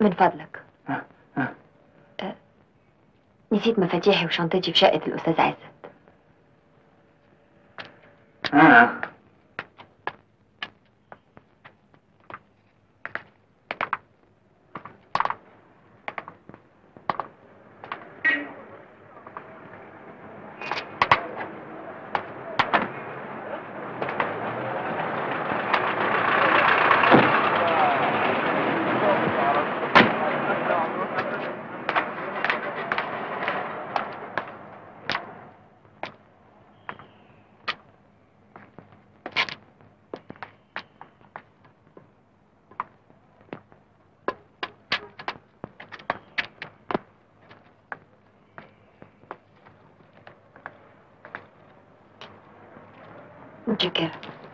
من فضلك ها ها أه، نسيت مفاتيحي وشنطتي في شقة الأستاذ عزت ها متشكرة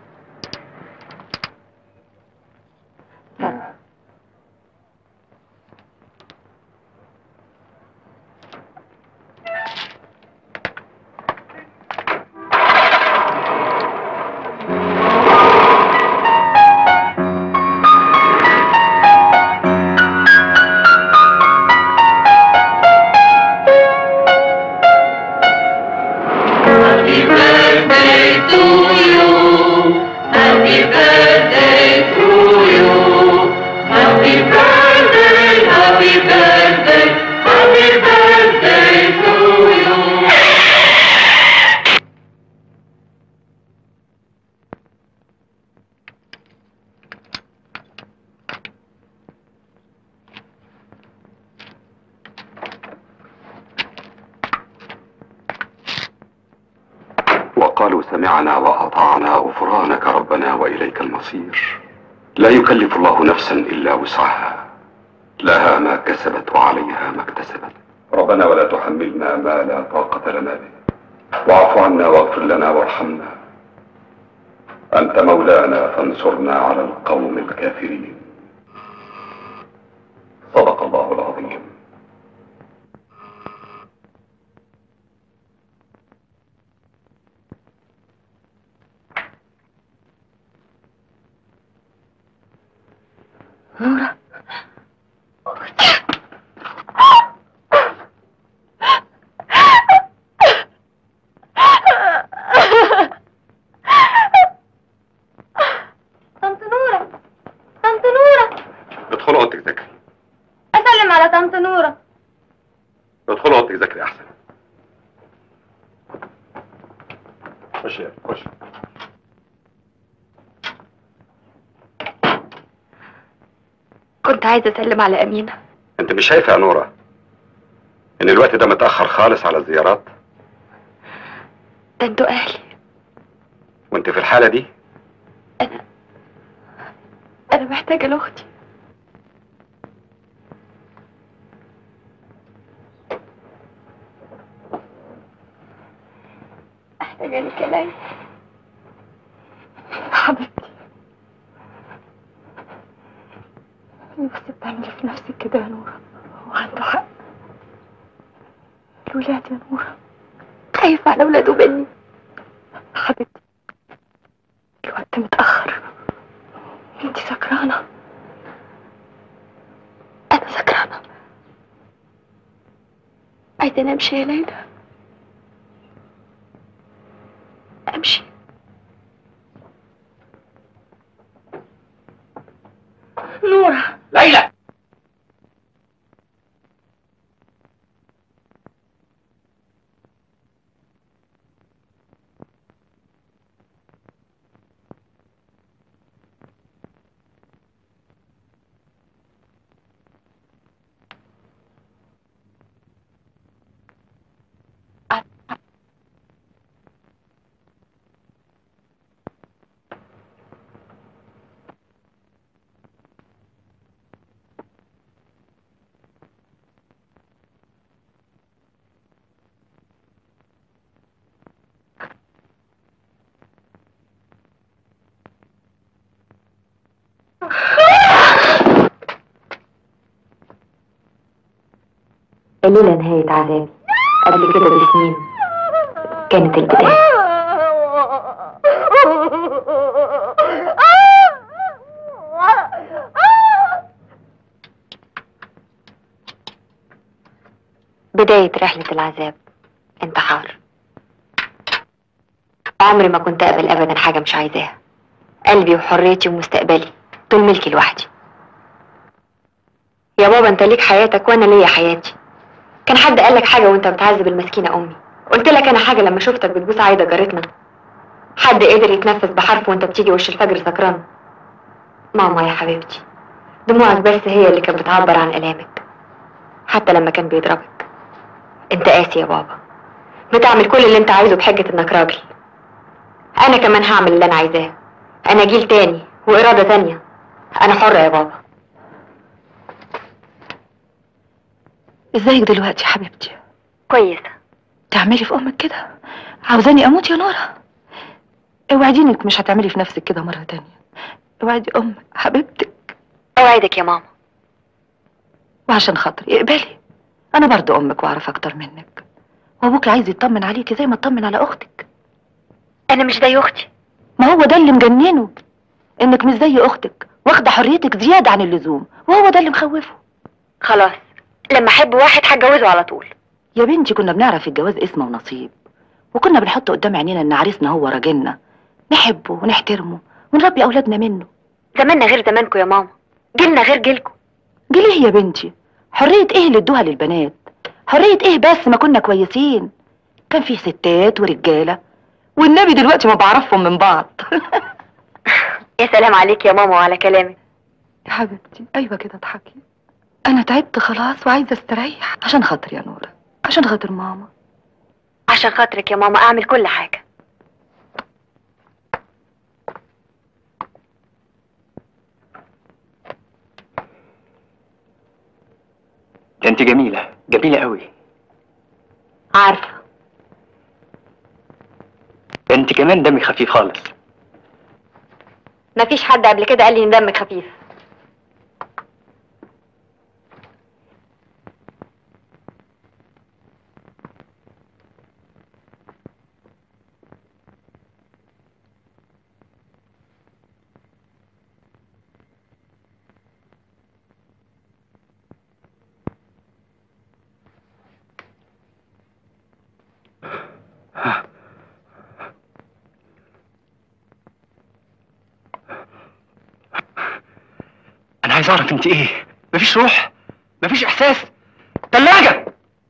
Happy birthday to you. Happy birthday to you. Happy birthday, happy birthday, happy birthday to you. وقالوا سمعنا وأطعنا غفرانك ربنا وإليك المصير لا يكلف الله نفسا إلا وسعها لها ما كسبت وعليها ما اكتسبت ربنا ولا تحملنا ما لا طاقة لنا به واعف عنا واغفر لنا وارحمنا أنت مولانا فانصرنا على القوم الكافرين صدق الله العظيم نورة طنط نورة طنط نورة ادخل اوضتك ذاكري أسلم على طنط نورة ادخل اوضتك ذاكري احسن خش يا خش كنت عايزة أسلم على أمينة انت مش شايفه يا نوره ان الوقت ده متاخر خالص على الزيارات ده انتوا أهلي وانت في الحاله دي أنا محتاجة لأختي محتاجة لك يا ليلى حبيبتي نفسي بتعملي في نفسك كده يا نورة هو عنده حق الولاد يا نورة خايف على ولاده مني حبيبتي الوقت متأخر انتي سكرانة أنا سكرانة عايزة أمشي يا ليلى أمشي نورة ليلى الليلة نهاية عذابي قبل كده بسنين كانت البداية بداية رحلة العذاب انتحار عمري ما كنت أقبل أبدا حاجة مش عايزاها قلبي وحريتي ومستقبلي دول ملكي لوحدي يا بابا انت ليك حياتك وانا ليا حياتي كان حد قالك حاجة وانت بتعذب المسكينة امي قلت لك انا حاجة لما شفتك بتبوس عايدة جارتنا حد قدر يتنفس بحرف وانت بتيجي وش الفجر سكران ماما يا حبيبتي دموعك بس هي اللي كانت بتعبر عن الامك حتى لما كان بيضربك انت قاسي يا بابا بتعمل كل اللي انت عايزه بحجة انك راجل انا كمان هعمل اللي انا عايزاه انا جيل تاني وارادة تانية انا حرة يا بابا ازيك دلوقتي يا حبيبتي كويسة تعملي في امك كده عاوزاني اموت يا نورة اوعديني انك مش هتعملي في نفسك كده مرة تانية اوعدي امك حبيبتك اوعدك يا ماما وعشان خاطري اقبلي انا برضو امك واعرف اكتر منك وابوك عايز يطمن عليكي زي ما اطمن على اختك انا مش زي اختي ما هو ده اللي مجننه انك مش زي اختك واخده حريتك زياده عن اللزوم وهو ده اللي مخوفه خلاص لما احب واحد هتجوزه على طول يا بنتي كنا بنعرف الجواز اسم ونصيب وكنا بنحط قدام عينينا ان عريسنا هو راجلنا نحبه ونحترمه ونربي اولادنا منه زماننا غير زمانكم يا ماما جيلنا غير جيلكم ليه يا بنتي حرية ايه اللي ادوها للبنات حرية ايه بس ما كنا كويسين كان فيه ستات ورجالة والنبي دلوقتي ما بعرفهم من بعض يا سلام عليك يا ماما وعلى كلامك يا حبيبتي ايوه كده اضحكي انا تعبت خلاص وعايزه استريح عشان خاطر يا نوره عشان خاطر ماما عشان خاطرك يا ماما اعمل كل حاجة ده انت جميلة جميلة قوي عارفة ده انت كمان دمك خفيف خالص مفيش حد قبل كده قال لي ان دمك خفيف انا عايز اعرف انت ايه مفيش روح مفيش احساس تلاجة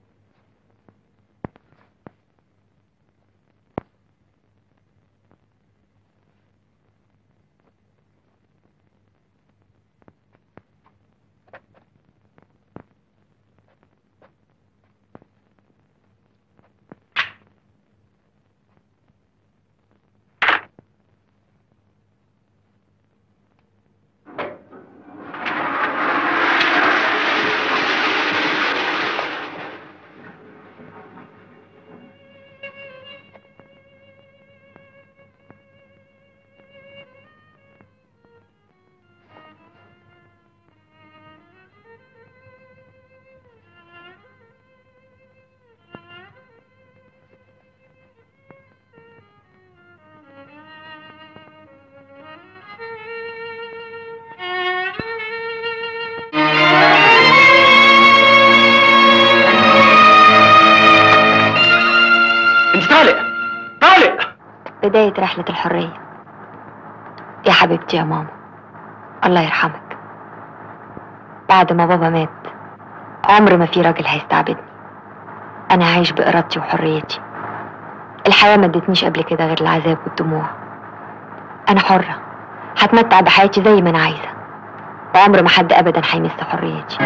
انت طالق طالق بداية رحلة الحرية يا حبيبتي يا ماما الله يرحمك بعد ما بابا مات عمر ما في راجل هيستعبدني انا هعيش بارادتي وحريتي الحياة ما ادتنيش قبل كده غير العذاب والدموع انا حرة هتمتع بحياتي زي ما انا عايزة وعمر ما حد ابدا هيمس حريتي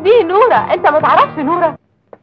دي نورة انت ما تعرفش نورة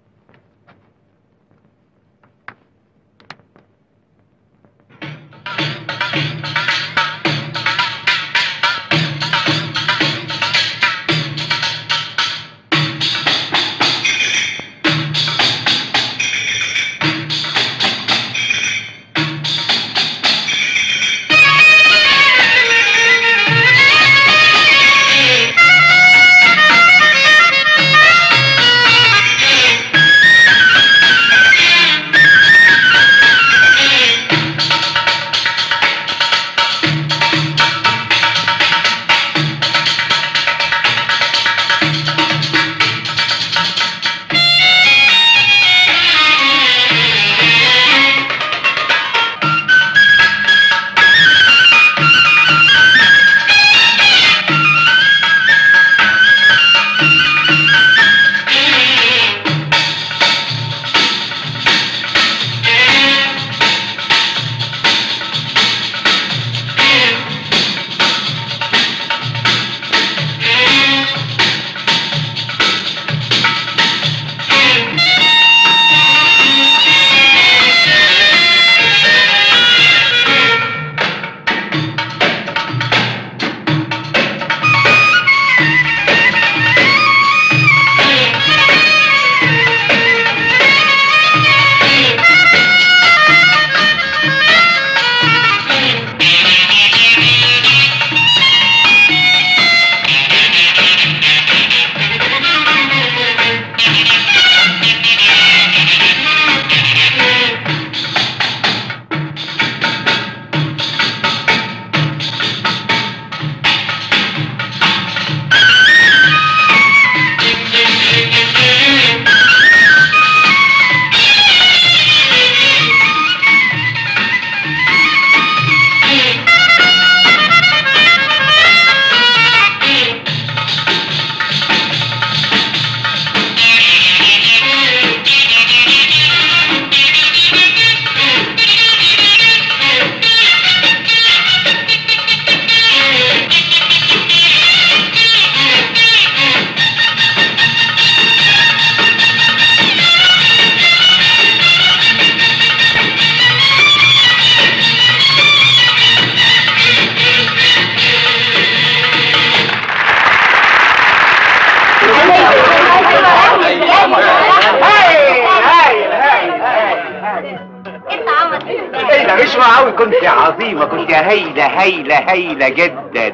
ايه ده مش معقول كنت عظيمه كنت هايله هايله هايله جدا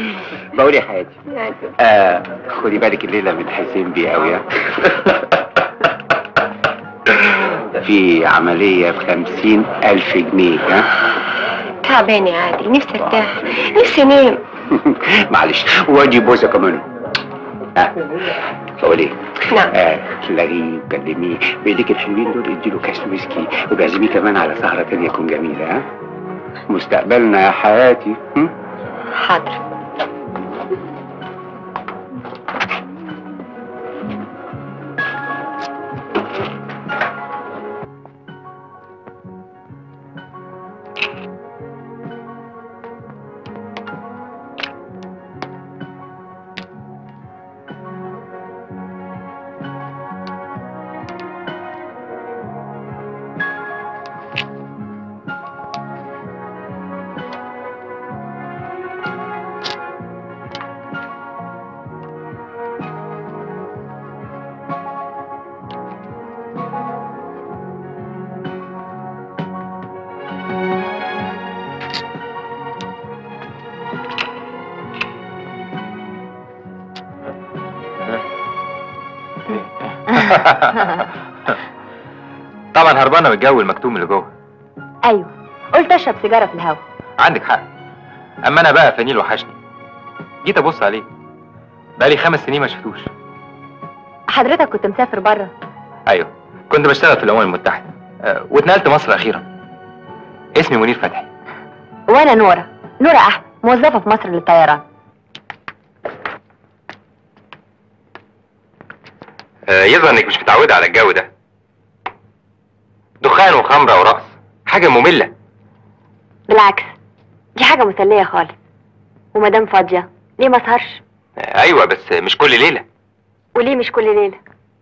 بقول يا حياتي آه خدي بالك الليله من حسين بيه قوي ها؟ في عملية بخمسين ألف جنيه ها؟ تعبان يا عادل نفسي ارتاح نفسي انام معلش وادي بوسة كمان ها بقول ايه؟ نعم. آه تلاقيه كلميه بايديك الحلوين دول اديله كاس ويسكي وبعزميه كمان على سهرة تانية تكون جميلة ها؟ مستقبلنا يا حياتي هم؟ حاضر طبعا هربانه من الجو المكتوم اللي جوه ايوه قلت اشرب سيجاره في الهوا عندك حق اما انا بقى فنيل وحشني جيت ابص عليه بقالي خمس سنين ما شفتوش حضرتك كنت مسافر بره ايوه كنت بشتغل في الامم المتحده أه واتنقلت مصر اخيرا اسمي منير فتحي وانا نوره نوره احمد موظفه في مصر للطيران أه يظهر انك مش متعوده على الجو ده دخان وخمره ورقص حاجه ممله بالعكس دي حاجه مسليه خالص ومادام فاضيه ليه ما اسهرش أه ايوه بس مش كل ليله وليه مش كل ليلة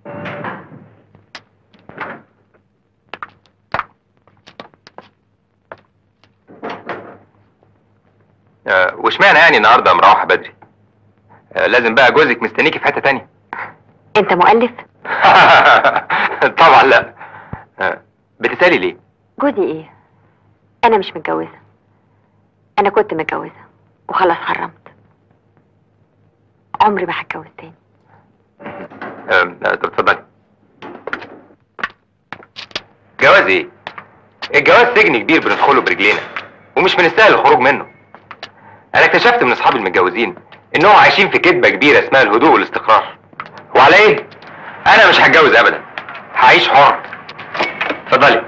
آه، واشمعنى يعني النهارده مروحه بدري آه، لازم بقى جوزك مستنيكي في حته تانية انت مؤلف طبعا لا آه، بتسالي ليه جوزي ايه انا مش متجوزة انا كنت متجوزة وخلاص حرمت عمري ما هتجوز تاني آه، آه، طب اتفضلي جواز ايه الجواز سجن كبير بندخله برجلينا ومش من السهل الخروج منه انا اكتشفت من اصحابي المتجوزين انهم عايشين في كذبه كبيره اسمها الهدوء والاستقرار وعلى ايه انا مش هتجوز ابدا هعيش حر اتفضلي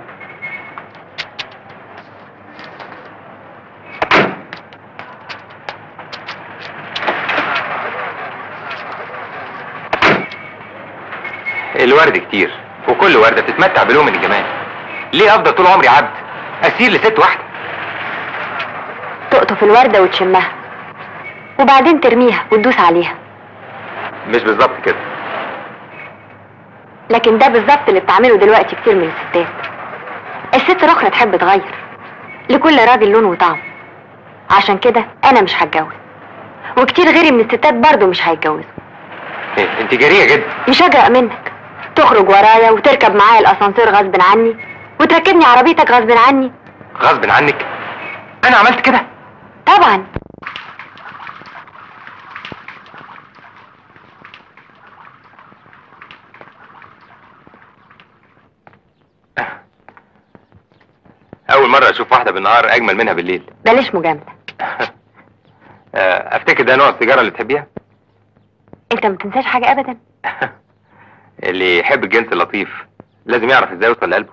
الورد كتير وكل وردة بتتمتع بلون من الجمال ليه افضل طول عمري عبد اسير لست واحدة تقطف الوردة وتشمها وبعدين ترميها وتدوس عليها مش بالظبط كده لكن ده بالظبط اللي بتعمله دلوقتي كتير من الستات الست الاخرى تحب تغير لكل راجل لون وطعم عشان كده انا مش هتجوز وكتير غيري من الستات برضو مش هيتجوزوا إيه انت جريئة جدا مش اجرأ منك تخرج ورايا وتركب معايا الاسانسير غصب عني وتركبني عربيتك غصب عني غصب عنك انا عملت كده طبعا اول مرة اشوف واحدة بالنهار اجمل منها بالليل بلاش مجاملة آه، افتكر ده نوع السيجارة اللي تحبيها انت ما تنساش حاجة ابدا اللي يحب الجنس اللطيف لازم يعرف ازاي يوصل لقلبه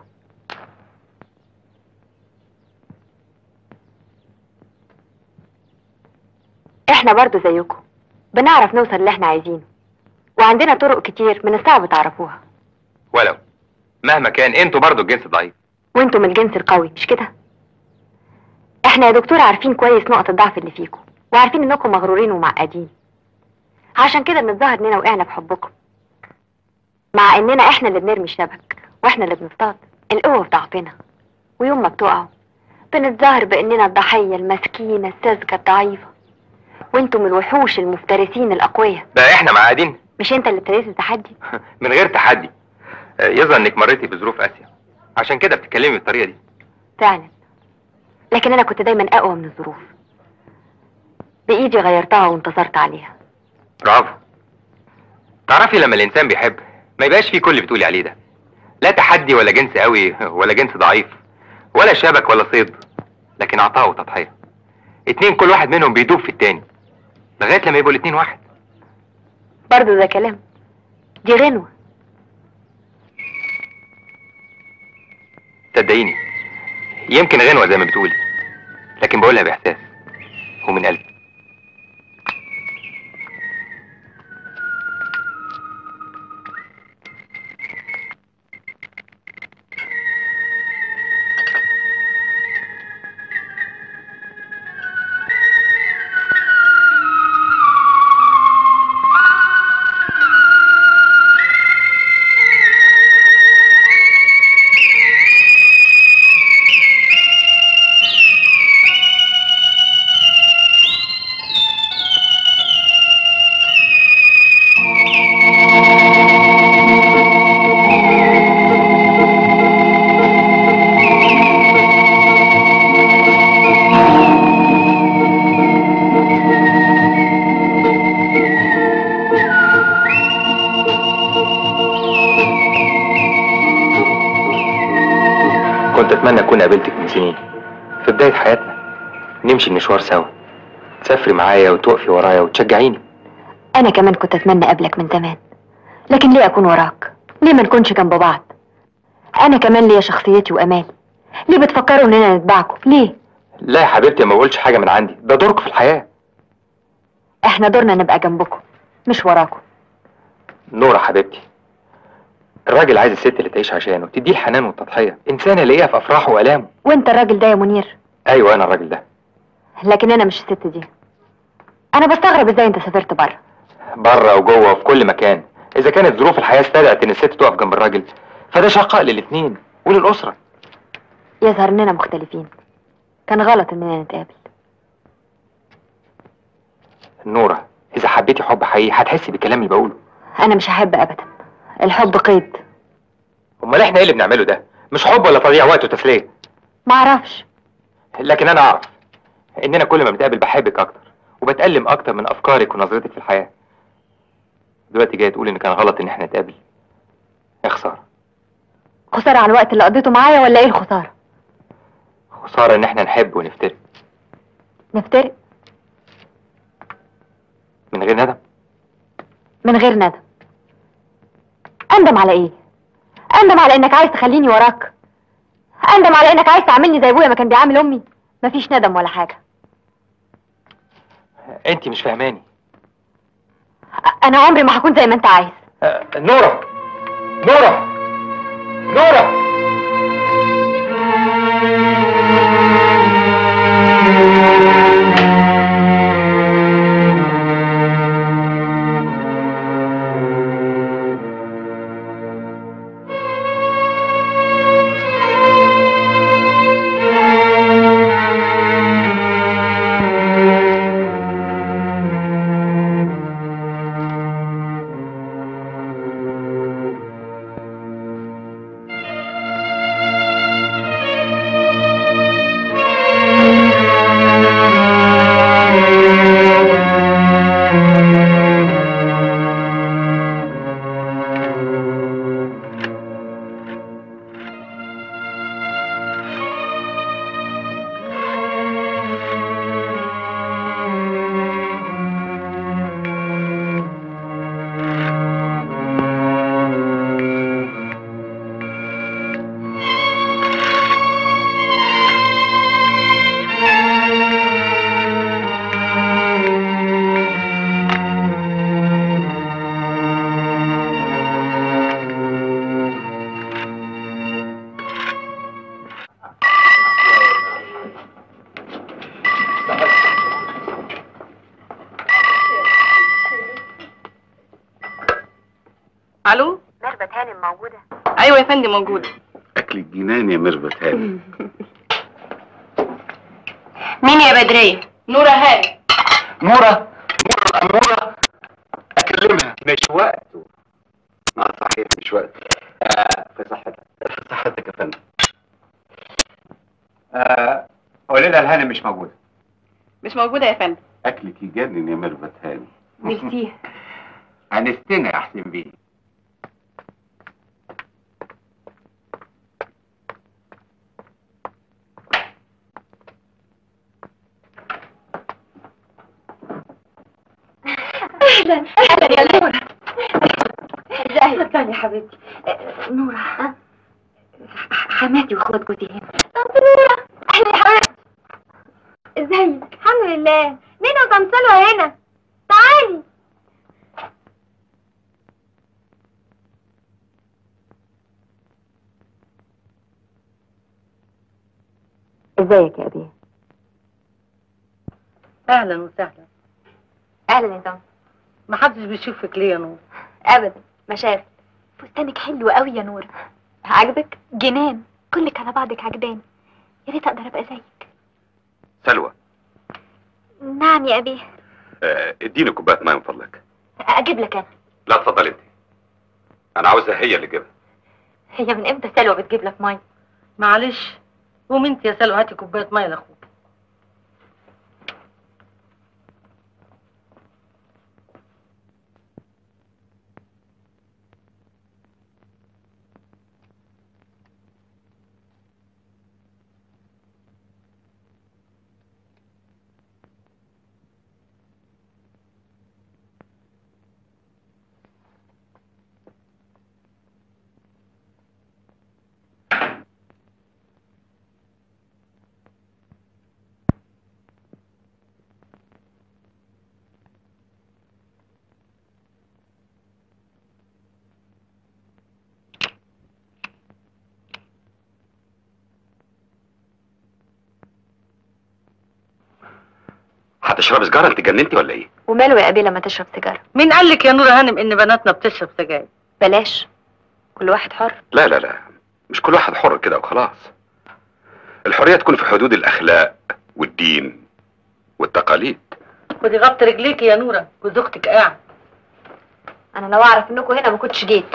احنا برضو زيكم بنعرف نوصل اللي احنا عايزينه وعندنا طرق كتير من الصعب تعرفوها ولو مهما كان انتوا برضو الجنس ضعيف وانتم من الجنس القوي مش كده احنا يا دكتور عارفين كويس نقط الضعف اللي فيكم وعارفين انكم مغرورين ومعقدين عشان كده بنتظاهر اننا وقعنا في حبكم مع اننا احنا اللي بنرمي الشبك واحنا اللي بنصطاد القوه في ضعفنا ويوم ما بتقعوا بنتظاهر باننا الضحيه المسكينه الساذجه الضعيفه وانتم الوحوش المفترسين الاقوياء بقى احنا معقدين مش انت اللي ابتديت التحدي من غير تحدي آه، يظهر انك مريتي بظروف قاسية عشان كده بتتكلمي بالطريقة دي فعلا لكن انا كنت دايما اقوى من الظروف بايدي غيرتها وانتصرت عليها برافو تعرفي لما الانسان بيحب ما يبقاش فيه كل اللي بتقولي عليه ده لا تحدي ولا جنس قوي ولا جنس ضعيف ولا شبك ولا صيد لكن عطاء وتضحية اتنين كل واحد منهم بيدوب في التاني لغاية لما يبقوا الاتنين واحد برضه ده كلام دي غنوة صدقيني يمكن غنوة زي ما بتقولي لكن بقولها بإحساس ومن قلبي كنت اتمنى اكون قابلتك من سنين في بداية حياتنا نمشي المشوار سوا تسافري معايا وتوقفي ورايا وتشجعيني انا كمان كنت اتمنى اقابلك من زمان لكن ليه اكون وراك ليه ما نكونش جنب بعض انا كمان ليا شخصيتي وامالي ليه بتفكروا اننا نتبعكم ليه لا يا حبيبتي ما بقولش حاجة من عندي ده دورك في الحياة احنا دورنا نبقى جنبكم مش وراكم نورة حبيبتي الراجل عايز الست اللي تعيش عشانه تديه الحنان والتضحية إنسان يلاقيها في أفراحه وآلامه وانت الراجل ده يا منير أيوة أنا الراجل ده لكن انا مش الست دي انا بستغرب ازاي انت سافرت بره بره وجوه وفي كل مكان اذا كانت ظروف الحياه استدعت ان الست تقف جنب الراجل فده شقاء للاثنين وللاسره يظهر اننا مختلفين كان غلط اننا نتقابل نوره اذا حبيتي حب حقيقي هتحسي بالكلام اللي بقوله انا مش هحب ابدا الحب قيد امال احنا ايه اللي بنعمله ده مش حب ولا تضييع وقت وتسليه معرفش لكن انا اعرف اننا كل ما بنتقابل بحبك اكتر وبتألم اكتر من افكارك ونظرتك في الحياه دلوقتي جاي تقول ان كان غلط ان احنا نتقابل يا خساره خسارة على الوقت اللي قضيته معايا ولا ايه الخسارة خساره ان احنا نحب ونفترق نفترق من غير ندم من غير ندم اندم على ايه اندم على انك عايز تخليني وراك اندم على انك عايز تعاملني زي ابويا ما كان بيعامل امي مفيش ندم ولا حاجة انت مش فاهماني أ- انا عمري ما هكون زي ما انت عايز آه، نورة نورة نورة الو ميرفت هانم موجودة ايوه يا فندم موجوده اكل الجنان يا ميرفت هاني مين يا بدرية نوره هاني نورة نورة الأمورة أكلمها مش وقته اه صحيح مش وقت آه في صحتك في صحتك يا فندم آه قولي لها الهانم مش موجودة مش موجوده يا فندم اكلك يجنن يا ميرفت هاني ميرسي هنستنى يا حسين بيه اهلا اهلا يا نورة ازيك اتفضلي يا حبيبتي آه، نورة ها حماتي واخوات جوزي هنا طنط نورة اهلا يا حبيبتي ازيك الحمد لله نينا وطنط سلوى هنا تعالي ازيك يا ابي اهلا وسهلا اهلا يا طنط ما حدش بيشوفك ليه يا نور ابدا مشاغل فستانك حلو قوي يا نورة عاجبك جنان كلك على بعضك عجباني يا ريت اقدر ابقى زيك سلوى نعم يا ابي آه اديني كوبايه ميه من فضلك اجيب لك انا لا اتفضل انت انا عاوزها هي اللي تجيبها هي من امتى سلوى بتجيب لك ميه معلش قوم انت يا سلوى هاتي كوبايه ميه لاخوك هتشرب سجاره انت جننتي ولا ايه وماله يا ابي لما تشرب سيجاره مين قال لك يا نورة هانم ان بناتنا بتشرب سجاير بلاش كل واحد حر لا لا لا مش كل واحد حر كده وخلاص الحرية تكون في حدود الأخلاق والدين والتقاليد خدي غبط رجليكي يا نورة جوز اختك قاعد انا لو اعرف انكم هنا ما كنتش جيت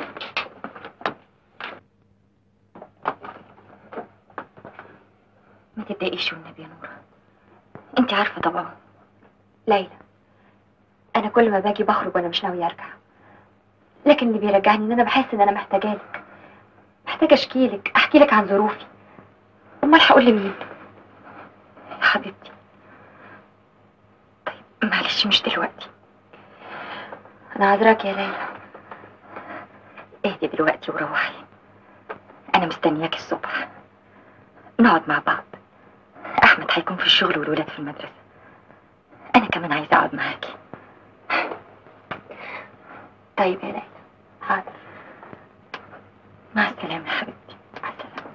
ما تتضايقيش والنبي يا نورة انت عارفة طبعا ليلى انا كل ما باجي بخرج وانا مش ناوية ارجع لكن اللي بيرجعني ان انا بحس ان انا محتاجة لك محتاجة اشكي لك احكي لك عن ظروفي امال هقول لمين يا حبيبتي طيب معلش مش دلوقتي انا عذراك يا ليلى اهدي دلوقتي وروحي انا مستنياك الصبح نقعد مع بعض احمد هيكون في الشغل والولاد في المدرسه انا كمان عايزه اقعد معاكي طيب يا ليلى حاضر مع السلامه يا حبيبتي مع السلامه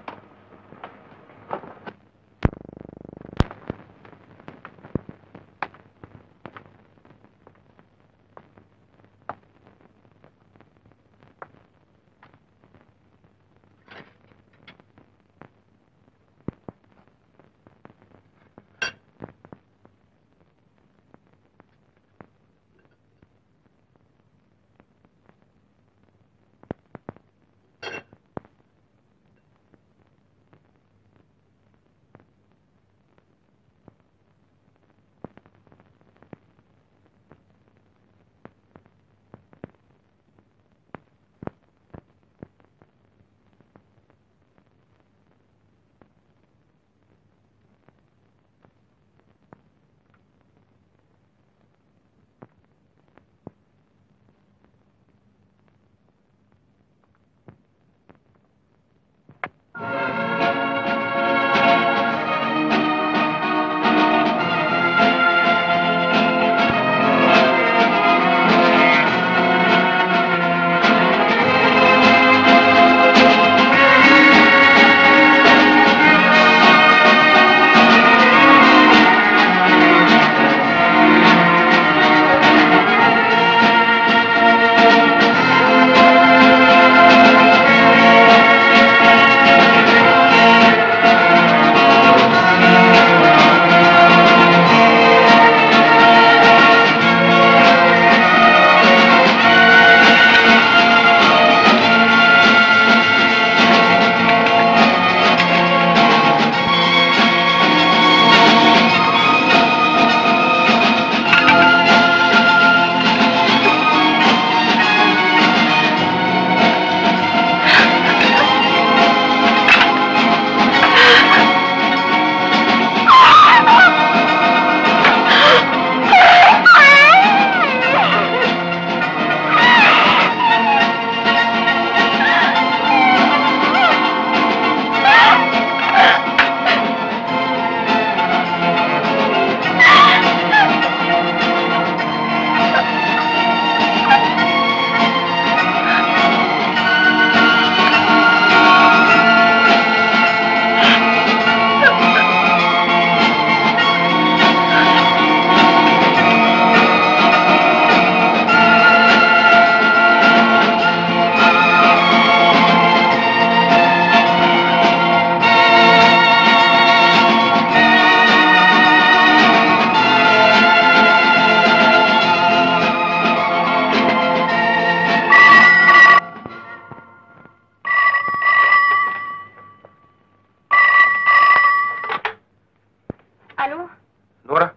الو نورة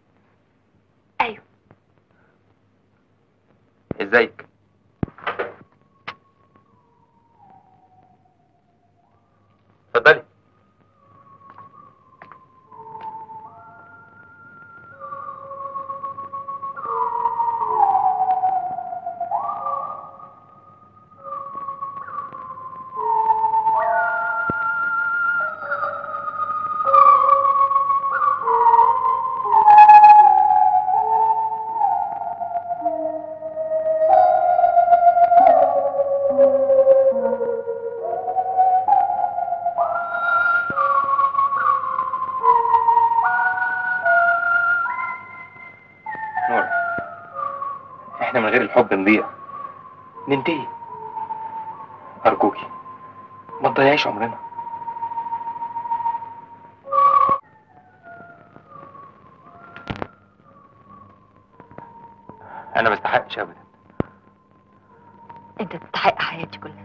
ايوه ازيك اتفضلي بنضيع ننتهي ارجوكي ما تضيعيش عمرنا انا ما استحقش ابدا انت تستحق حياتي كلها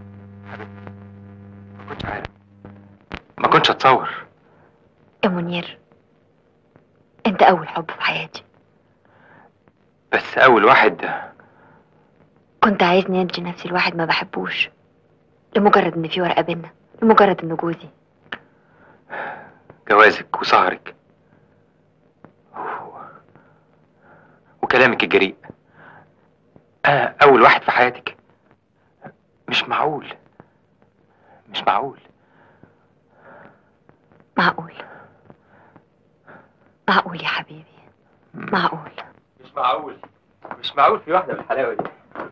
ما كنتش عارف ما كنتش اتصور يا منير انت اول حب في حياتي بس اول واحد كنت عايزني ادي نفسي لواحد ما بحبوش لمجرد ان في ورقه بينا لمجرد انه جوزي جوازك وسهرك وكلامك الجريء انا اول واحد في حياتك مش معقول مش معقول معقول معقول يا حبيبي معقول مش معقول مش معقول في واحده بالحلاوه دي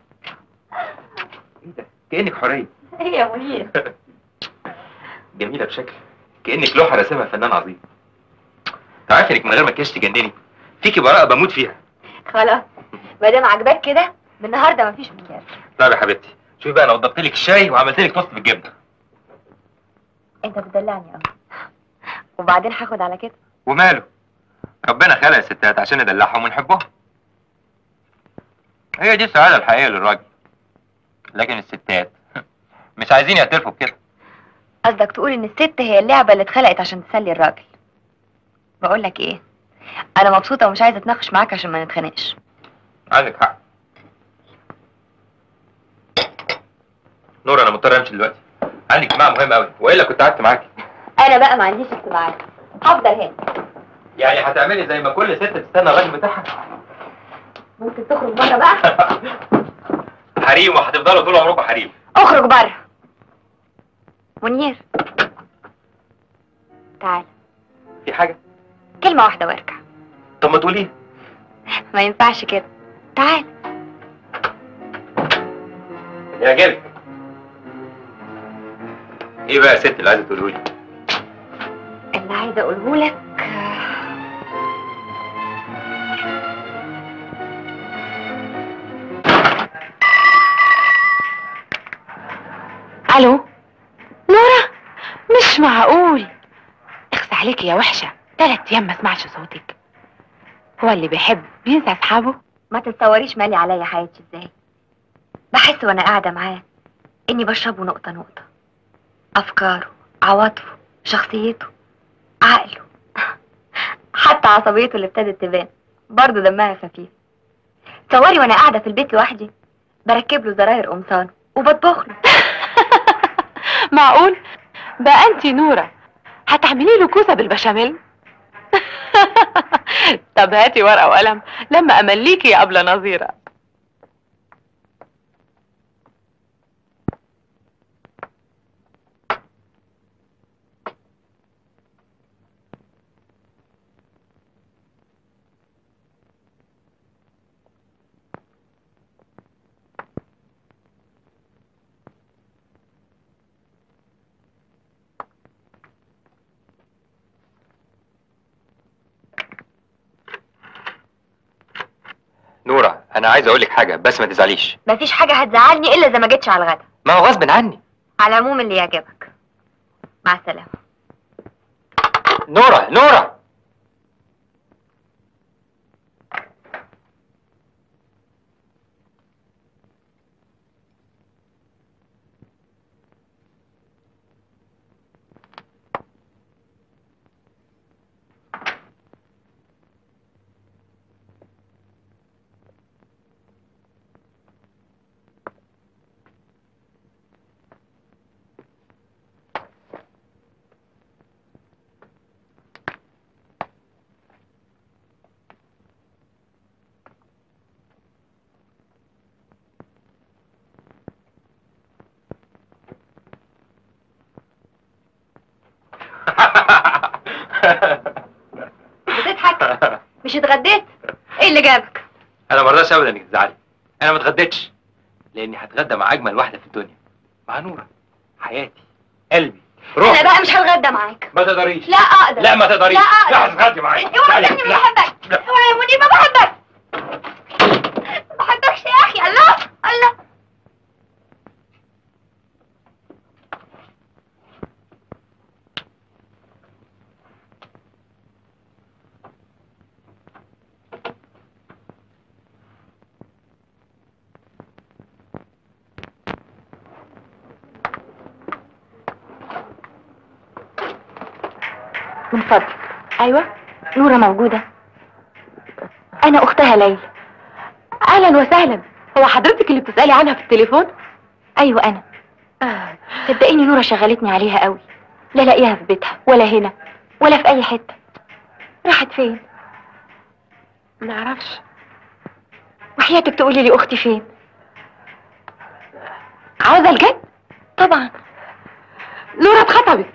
ايه ده كانك حريه ايه يا منير جميله بشكل كانك لوحه رسمها فنان عظيم تعرفي انك من غير مكياج تجنني فيكي براءه بموت فيها خلاص ما دام عجباك كده من النهارده مفيش مكياج لا يا حبيبتي شوفي بقى انا وضبت لك الشاي وعملت لك توست بالجبنه انت بتدلعني قوي وبعدين هاخد على كده وماله ربنا خلق الستات عشان ندلعهم ونحبهم هي دي السعاده الحقيقيه للراجل لكن الستات مش عايزين يعترفوا بكده قصدك تقول ان الست هي اللعبه اللي اتخلقت عشان تسلي الراجل بقول لك ايه انا مبسوطه ومش عايزه اتناقش معاك عشان ما نتخانقش عندك حق نور انا مضطر امشي دلوقتي عندي اجتماع مهم قوي والا كنت قعدت معاكي انا بقى ما عنديش اجتماعات هفضل هنا يعني هتعملي زي ما كل ست تستنى الراجل بتاعها ممكن تخرج بره بقى حريم وهتفضلوا طول عمركم حريم اخرج بره منير تعال في حاجه كلمه واحده وارجع طب ما تقوليها ما ينفعش كده تعال يعجبك ايه بقى يا ست اللي عايزه تقوله لي اللي عايزه اقوله لك الو نورة مش معقول اخس عليكي يا وحشة تلات ايام ما اسمعش صوتك هو اللي بيحب بينسى اصحابه ما تتصوريش مالي عليا حياتي ازاي بحس وانا قاعده معاه اني بشربه نقطه نقطه افكاره عواطفه شخصيته عقله حتى عصبيته اللي ابتدت تبان برضه دمها خفيف تصوري وانا قاعده في البيت لوحدي بركب له زراير قمصانه وبطبخ له معقول بقى انتي نورة هتعملي له كوسة بالبشاميل طب هاتي ورقة وقلم لما امليكي يا قبل نظيرة نورة انا عايز اقول لك حاجه بس ما تزعليش مفيش حاجه هتزعلني الا اذا ما جيتش على الغدا ما هو غصب عني على العموم اللي يعجبك مع السلامه نورة نورة بتضحك مش اتغديت ايه اللي جابك انا ما رضاش ابدا انك تزعلي انا ما اتغديتش لاني هتغدى مع اجمل واحده في الدنيا مع نورة حياتي قلبي انا روحي بقى مش هتغدى معاك ما تقدريش لا اقدر لا ما تقدريش لا اقدر لا هتتغدي معايا اوعى لا تسيبني لا ما بحبك لا. اوعى يا منير ما بحبك ما بحبكش يا اخي الله الله من فضلك ايوه نورة موجودة انا اختها ليلى اهلا وسهلا هو حضرتك اللي بتسألي عنها في التليفون ايوه انا صدقيني نورة شغلتني عليها قوي لا لاقيها في بيتها ولا هنا ولا في اي حتة راحت فين معرفش وحياتك تقولي لي اختي فين عاوزة الجد طبعا نورة اتخطبت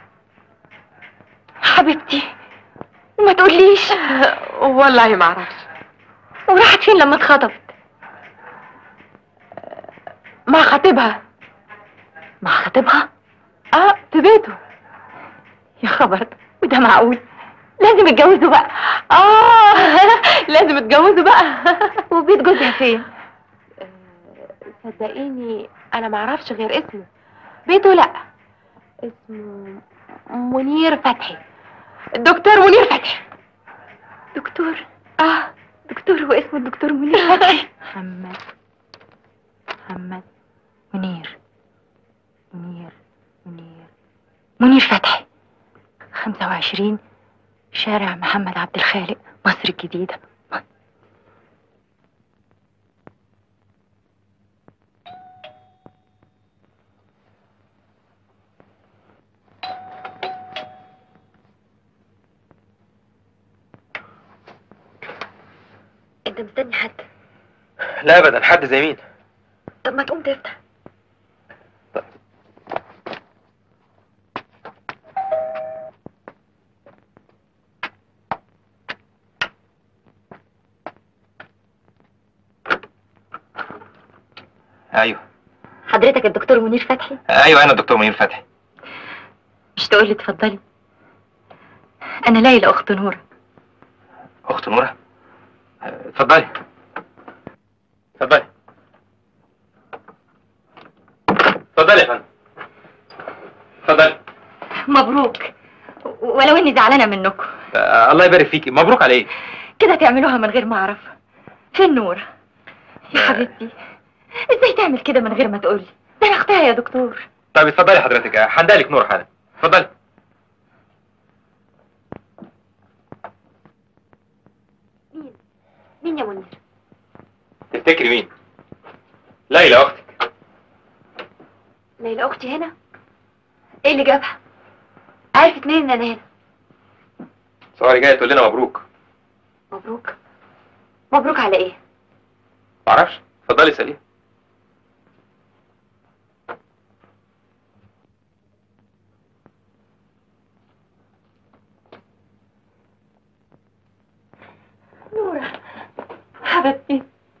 حبيبتي وما تقوليش والله ما اعرفش وراحت فين لما اتخطبت مع خطيبها مع خطيبها اه في بيته يا خبر وده معقول لازم يتجوزوا بقى اه لازم يتجوزوا بقى وبيت جوزها فين صدقيني انا ما اعرفش غير اسمه بيته لا اسمه منير فتحي الدكتور منير فتحي دكتور اه دكتور هو اسمه الدكتور منير فتحي محمد محمد منير منير منير منير فتحي خمسة وعشرين شارع محمد عبد الخالق مصر الجديدة انت مستني حد لا ابدا حد زي مين طب ما تقوم تفتح ايوه حضرتك الدكتور منير فتحي ايوه انا الدكتور منير فتحي مش تقولي اتفضلي انا ليلى اخت نورة اخت نوره آه، اتفضلي اتفضلي اتفضلي يا فندم اتفضلي مبروك ولو اني زعلانه منكم آه، الله يبارك فيكي مبروك على ايه كده تعملوها من غير ما اعرف فين نورة يا حبيبتي ازاي تعمل كده من غير ما تقولي ده انا اختها يا دكتور طيب اتفضلي حضرتك آه، هندالك نور حالا اتفضلي مين مين يا منير تفتكري مين ليلى اختك ليلى اختي هنا ايه اللي جابها عرفت منين ان انا هنا صوري جايه تقول لنا مبروك مبروك مبروك على ايه معرفش اتفضلي سليم نورة حبيبتي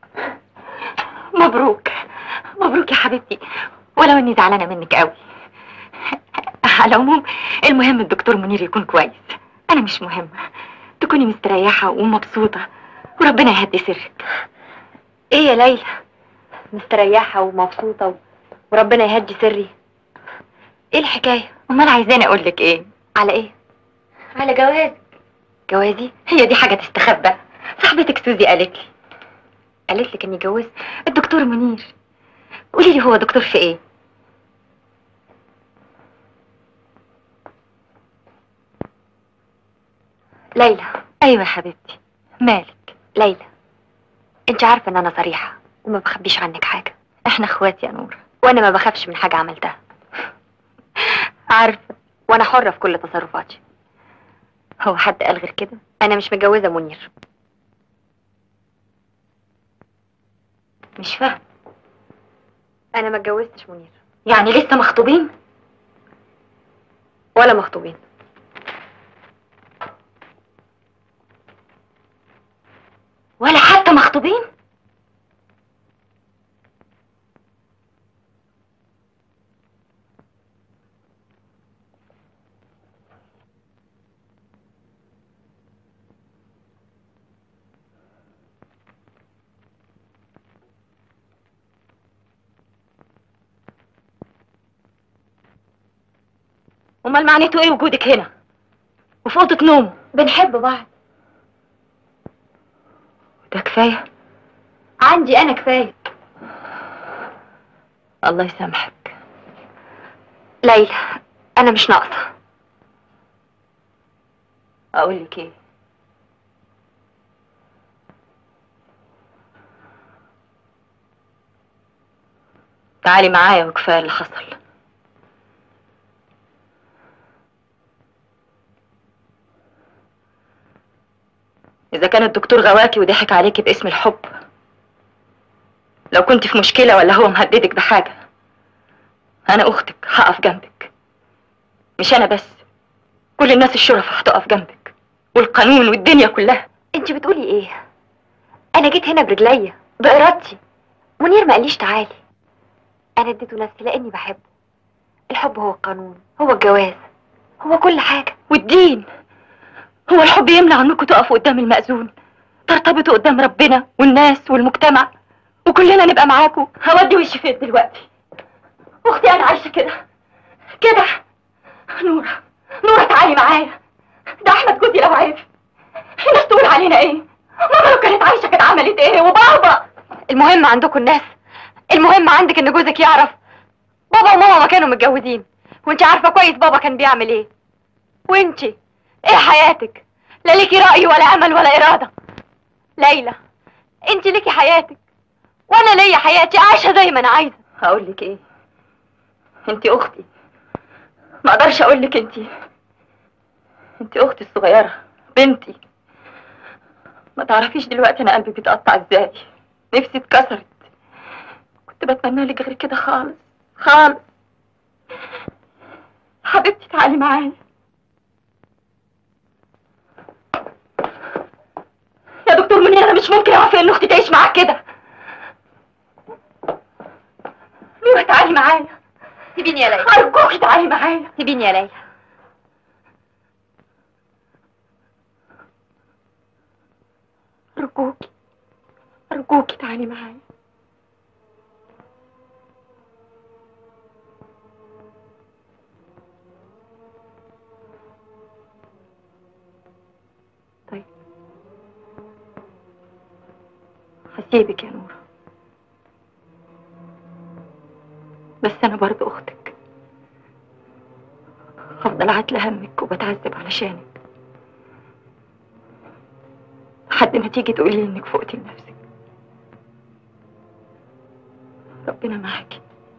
مبروك مبروك يا حبيبتي ولو اني زعلانه منك قوي على العموم المهم الدكتور منير يكون كويس انا مش مهمه تكوني مستريحه ومبسوطه وربنا يهدي سرك ايه يا ليلى مستريحه ومبسوطه و... وربنا يهدي سري ايه الحكايه امال عايزاني اقول لك ايه على ايه على جواز جوازي هي دي حاجه تستخبى صاحبتك سوزي قالت لي قالت لك اني جوزت الدكتور منير قولي لي هو دكتور في ايه ليلى ايوه يا حبيبتي مالك ليلى انت عارفه ان انا صريحه وما بخبيش عنك حاجه احنا اخوات يا نور وانا ما بخافش من حاجه عملتها عارفه وانا حره في كل تصرفاتي هو حد قال غير كده انا مش متجوزه منير مش فاهم انا ما اتجوزتش منير يعني لسه مخطوبين ولا مخطوبين ولا حتى مخطوبين امال معناته ايه وجودك هنا وفي اوضه نومه بنحب بعض ده كفايه عندي انا كفايه الله يسامحك ليلى انا مش ناقصه اقول لك ايه تعالي معايا وكفايه اللي حصل اذا كان الدكتور غواكي وضحك عليكي باسم الحب لو كنت في مشكله ولا هو مهددك بحاجه انا اختك هقف جنبك مش انا بس كل الناس الشرفة هتقف جنبك والقانون والدنيا كلها انت بتقولي ايه انا جيت هنا برجليا بارادتي منير ما قاليش تعالي انا اديته نفسي لاني بحبه الحب هو القانون هو الجواز هو كل حاجه والدين هو الحب يمنع انكم تقفوا قدام المأذون ترتبطوا قدام ربنا والناس والمجتمع وكلنا نبقى معاكم هودي وشي فين دلوقتي اختي انا عايشه كده كده نورة نورة تعالي معايا ده احمد جوزي لو عرف الناس تقول علينا ايه ماما لو كانت عايشه كانت عملت ايه وبابا المهم عندكم الناس المهم عندك ان جوزك يعرف بابا وماما ما كانوا متجوزين وانت عارفه كويس بابا كان بيعمل ايه وانت ايه حياتك لا ليكي رأي ولا امل ولا اراده ليلى انت ليكي حياتك وانا ليا حياتي عايشه زي ما انا عايزه هقول لك ايه انت اختي ما اقدرش اقول لك انت انت اختي الصغيره بنتي ما تعرفيش دلوقتي انا قلبي بيتقطع ازاي نفسي اتكسرت كنت بتمنى لك غير كده خالص خالص حبيبتي تعالي معايا يا دكتور منير انا مش ممكن اعرف ان اختي تعيش معاك كده نورة تعالي معايا سيبيني يا ليلى ارجوكي تعالي معايا سيبيني يا ليلى ارجوكي ارجوكي تعالي معايا طيب هسيبك يا نورة بس انا برضو اختك هفضل عاتلة همك وبتعذب علشانك لحد ما تيجي تقولي انك فقتي لنفسك ربنا معاكي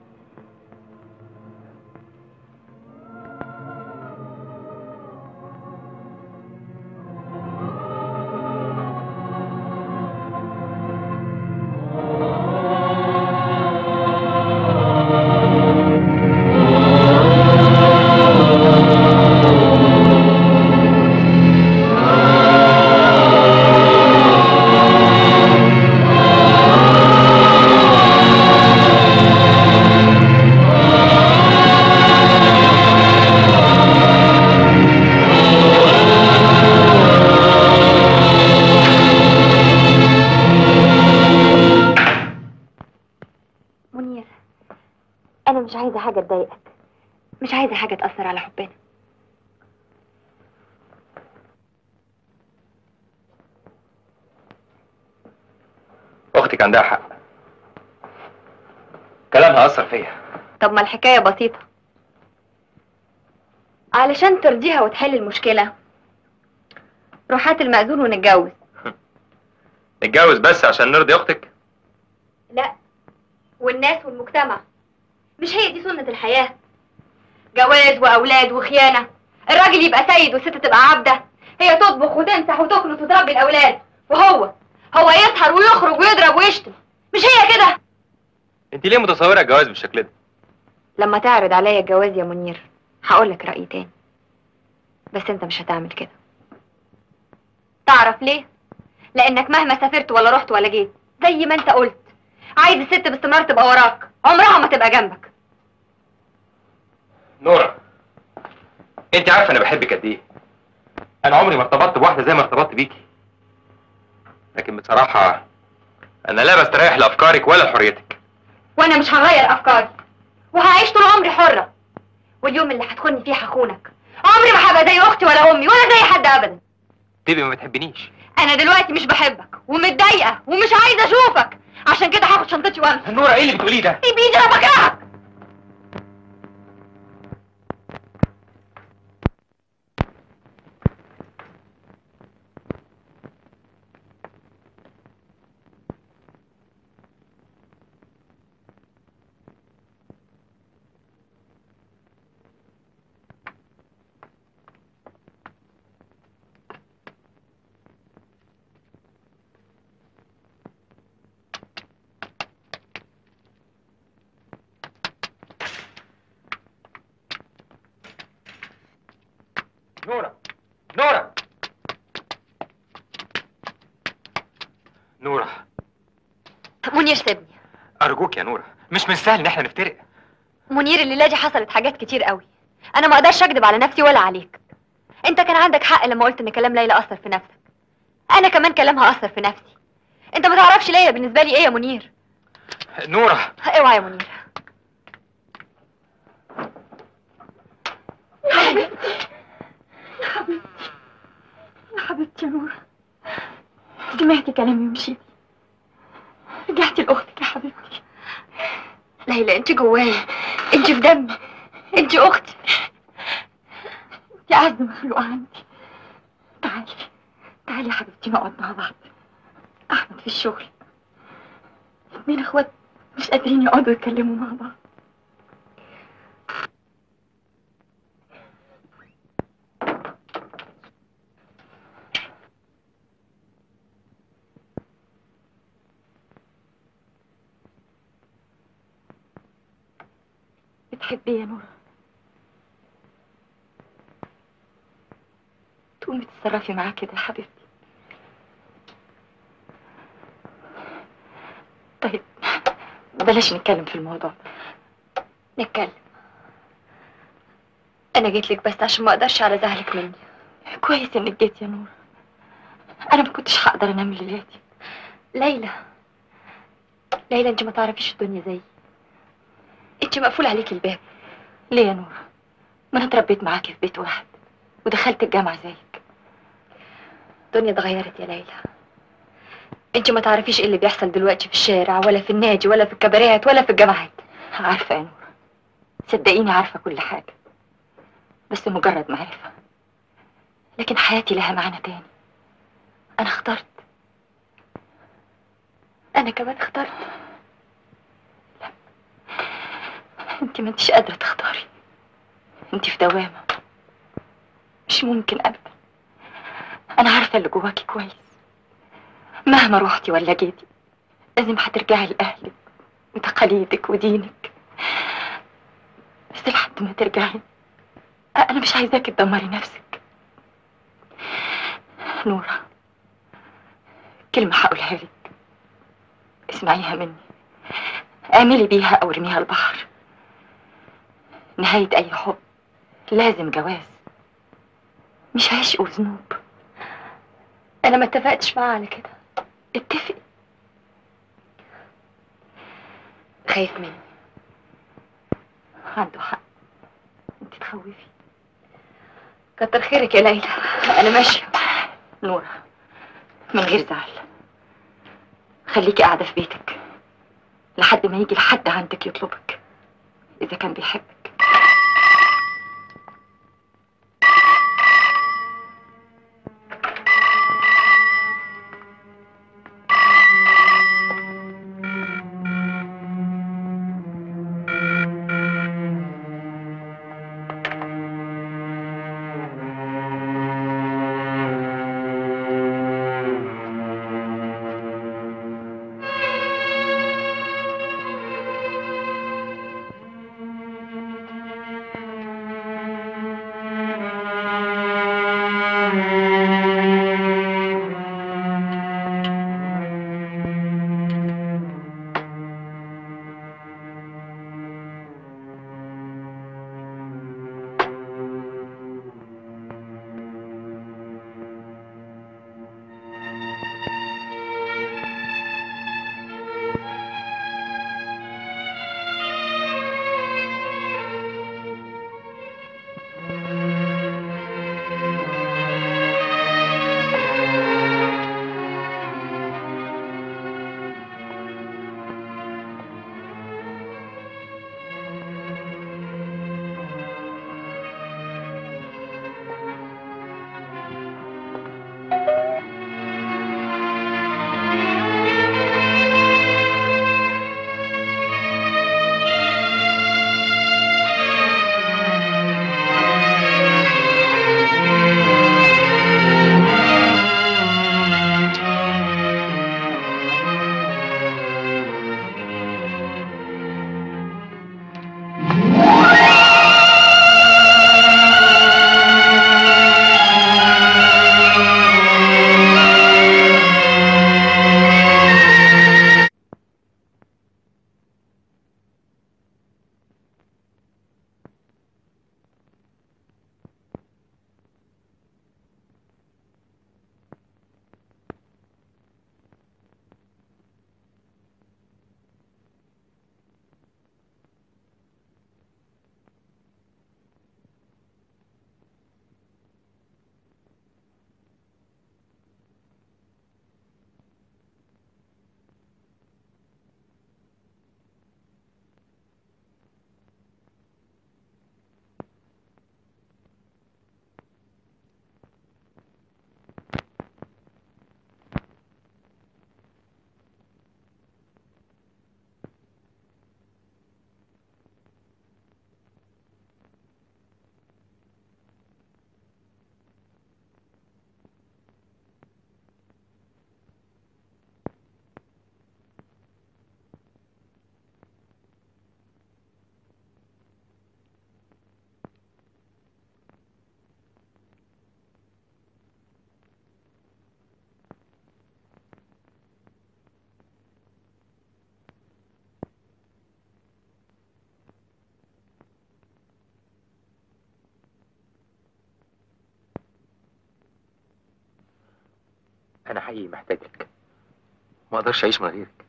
منير انا مش عايزه حاجه تضايقك مش عايزه حاجه تاثر على حبنا اختك عندها حق كلامها اثر فيا طب ما الحكايه بسيطه علشان ترضيها وتحل المشكله روح هات المأذون ونتجوز نتجوز بس عشان نرضي اختك لا والناس والمجتمع مش هي دي سنة الحياة جواز وأولاد وخيانة الراجل يبقى سيد والست تبقى عبدة هي تطبخ وتمسح وتكنس وتربي الأولاد وهو هو يسهر ويخرج ويضرب ويشتم مش هي كده انت ليه متصوره الجواز بالشكل ده لما تعرض عليا الجواز يا منير هقولك رأي تاني بس انت مش هتعمل كده تعرف ليه؟ لأنك مهما سافرت ولا رحت ولا جيت زي ما انت قلت عايز الست باستمرار تبقى وراك عمرها ما تبقى جنبك نورة انت عارفه انا بحبك قد ايه انا عمري ما ارتبطت بواحده زي ما ارتبطت بيكي لكن بصراحه انا لا بستريح لافكارك ولا لحريتك وانا مش هغير افكاري وهعيش طول عمري حرة واليوم اللي هتخوني فيه هخونك عمري ما هبقى زي اختي ولا امي ولا زي حد ابدا تبقي ما بتحبنيش انا دلوقتي مش بحبك ومتضايقه ومش عايزه اشوفك عشان كده هاخد شنطتي وامشي نورة ايه اللي بتقوليه ده سيب ايدي انا بكرهك نورة نورة نورة منير سيبني ارجوك يا نورة مش من سهل ان احنا نفترق منير الليله دي حصلت حاجات كتير قوي انا ما اقدرش اكذب على نفسي ولا عليك انت كان عندك حق لما قلت ان كلام ليلى اثر في نفسك انا كمان كلامها اثر في نفسي انت ما تعرفش ليلى بالنسبه لي ايه يا منير نورة اوعى يا منير يا حبيبتي يا نورة سمعتي كلامي ومشيتي رجعتي لاختك يا حبيبتي ليلى انت جوايا انت في دمي انت اختي انت اعز مخلوقة عندي تعالي تعالي يا حبيبتي نقعد مع بعض احمد في الشغل اتنين اخوات مش قادرين يقعدوا يتكلموا مع بعض بتحبي يا نورة تقومي تتصرفي معاه كده يا حبيبتي طيب بلاش نتكلم في الموضوع نتكلم انا جيت لك بس عشان ما اقدرش على زعلك مني كويس انك جيت يا نورة انا ما كنتش هقدر انام ليلاتي ليلى ليلى انت ما تعرفيش الدنيا زيي انت مقفول عليك الباب ليه يا نورة ما انا اتربيت معاكي في بيت واحد ودخلت الجامعة زيك الدنيا اتغيرت يا ليلى انت ما تعرفيش ايه اللي بيحصل دلوقتي في الشارع ولا في النادي ولا في الكباريات ولا في الجامعات عارفة يا نورة صدقيني عارفة كل حاجة بس مجرد معرفة لكن حياتي لها معنى تاني أنا اخترت انا كمان اخترت انت ما انتش قادرة تختاري انت في دوامة مش ممكن أبدا أنا عارفة اللي جواكي كويس مهما روحتي ولا جيتي لازم هترجعي لأهلك وتقاليدك ودينك بس لحد ما ترجعي أنا مش عايزاكي تدمري نفسك نورة كلمة هقولها لك اسمعيها مني اعملي بيها أو ارميها البحر نهاية أي حب لازم جواز مش عشق وذنوب انا ما اتفقتش معاه على كده اتفقي خايف مني عنده حق انت تخوفي كتر خيرك يا ليلى انا ماشيه نورة من غير زعل خليكي قاعدة في بيتك لحد ما يجي لحد عندك يطلبك إذا كان بيحبك انا حقيقي محتاجك ما اقدرش اعيش من غيرك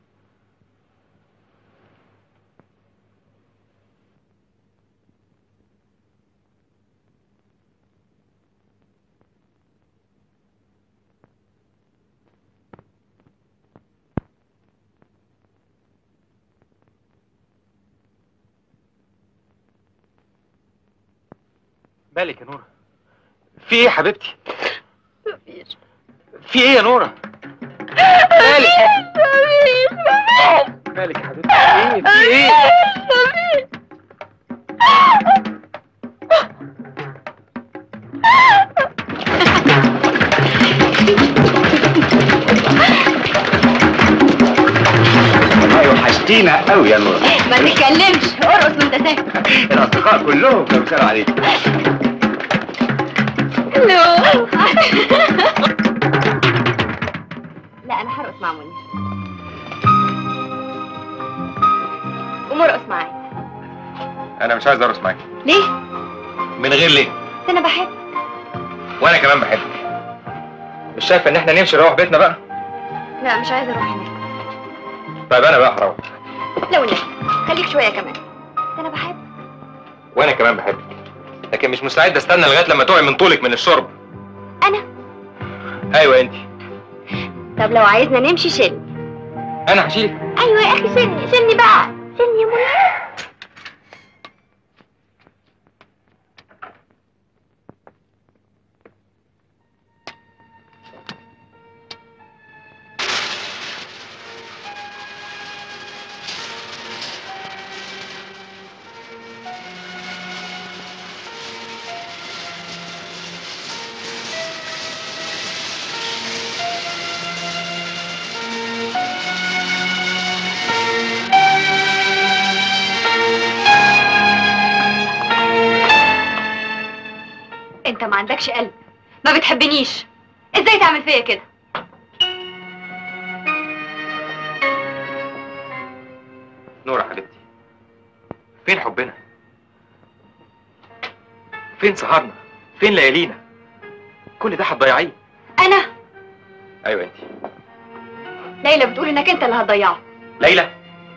مالك يا نورة في ايه يا حبيبتي مفيش في ايه يا نورة مالك مفيش مفيش مالك يا حبيبتي في ايه في ايه مفيش والله وحشتينا قوي يا نورة ما تتكلمش ارقص وانت ساكت الاصدقاء كلهم كانوا بيسالوا عليك لا انا هرقص مع منير قوم ارقص معايا انا مش عايز ارقص معاك ليه؟ من غير ليه ده انا بحب وانا كمان بحبك مش شايفه ان احنا نمشي نروح بيتنا بقى لا مش عايزه اروح هناك طيب انا بقى هروح لو النبي خليك شويه كمان ده انا بحب وانا كمان بحبك لكن مش مستعد استنى لغايه لما تقعي من طولك من الشرب انا ايوه انت طب لو عايزنا نمشي شيل انا هشيلك ايوه يا اخي شيلني شيلني بقى شيلني يا منير انت ما عندكش قلب ما بتحبنيش ازاي تعمل فيا كده نورة حبيبتي فين حبنا فين سهرنا فين ليالينا كل ده هتضيعيه انا ايوه انت ليلى بتقول انك انت اللي هتضيعه ليلى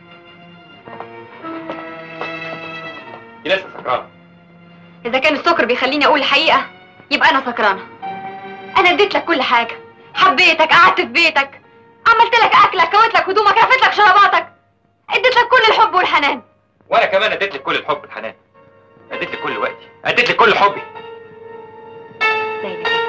دي لسه سكرانه اذا كان السكر بيخليني اقول الحقيقه يبقى انا سكرانه انا اديت لك كل حاجه حبيتك قعدت في بيتك عملت لك اكلك كويت لك هدومك رفت لك شراباتك اديت لك كل الحب والحنان وانا كمان اديت لك كل الحب الحنان اديت لك كل وقتي اديت لك كل حبي ليلى جت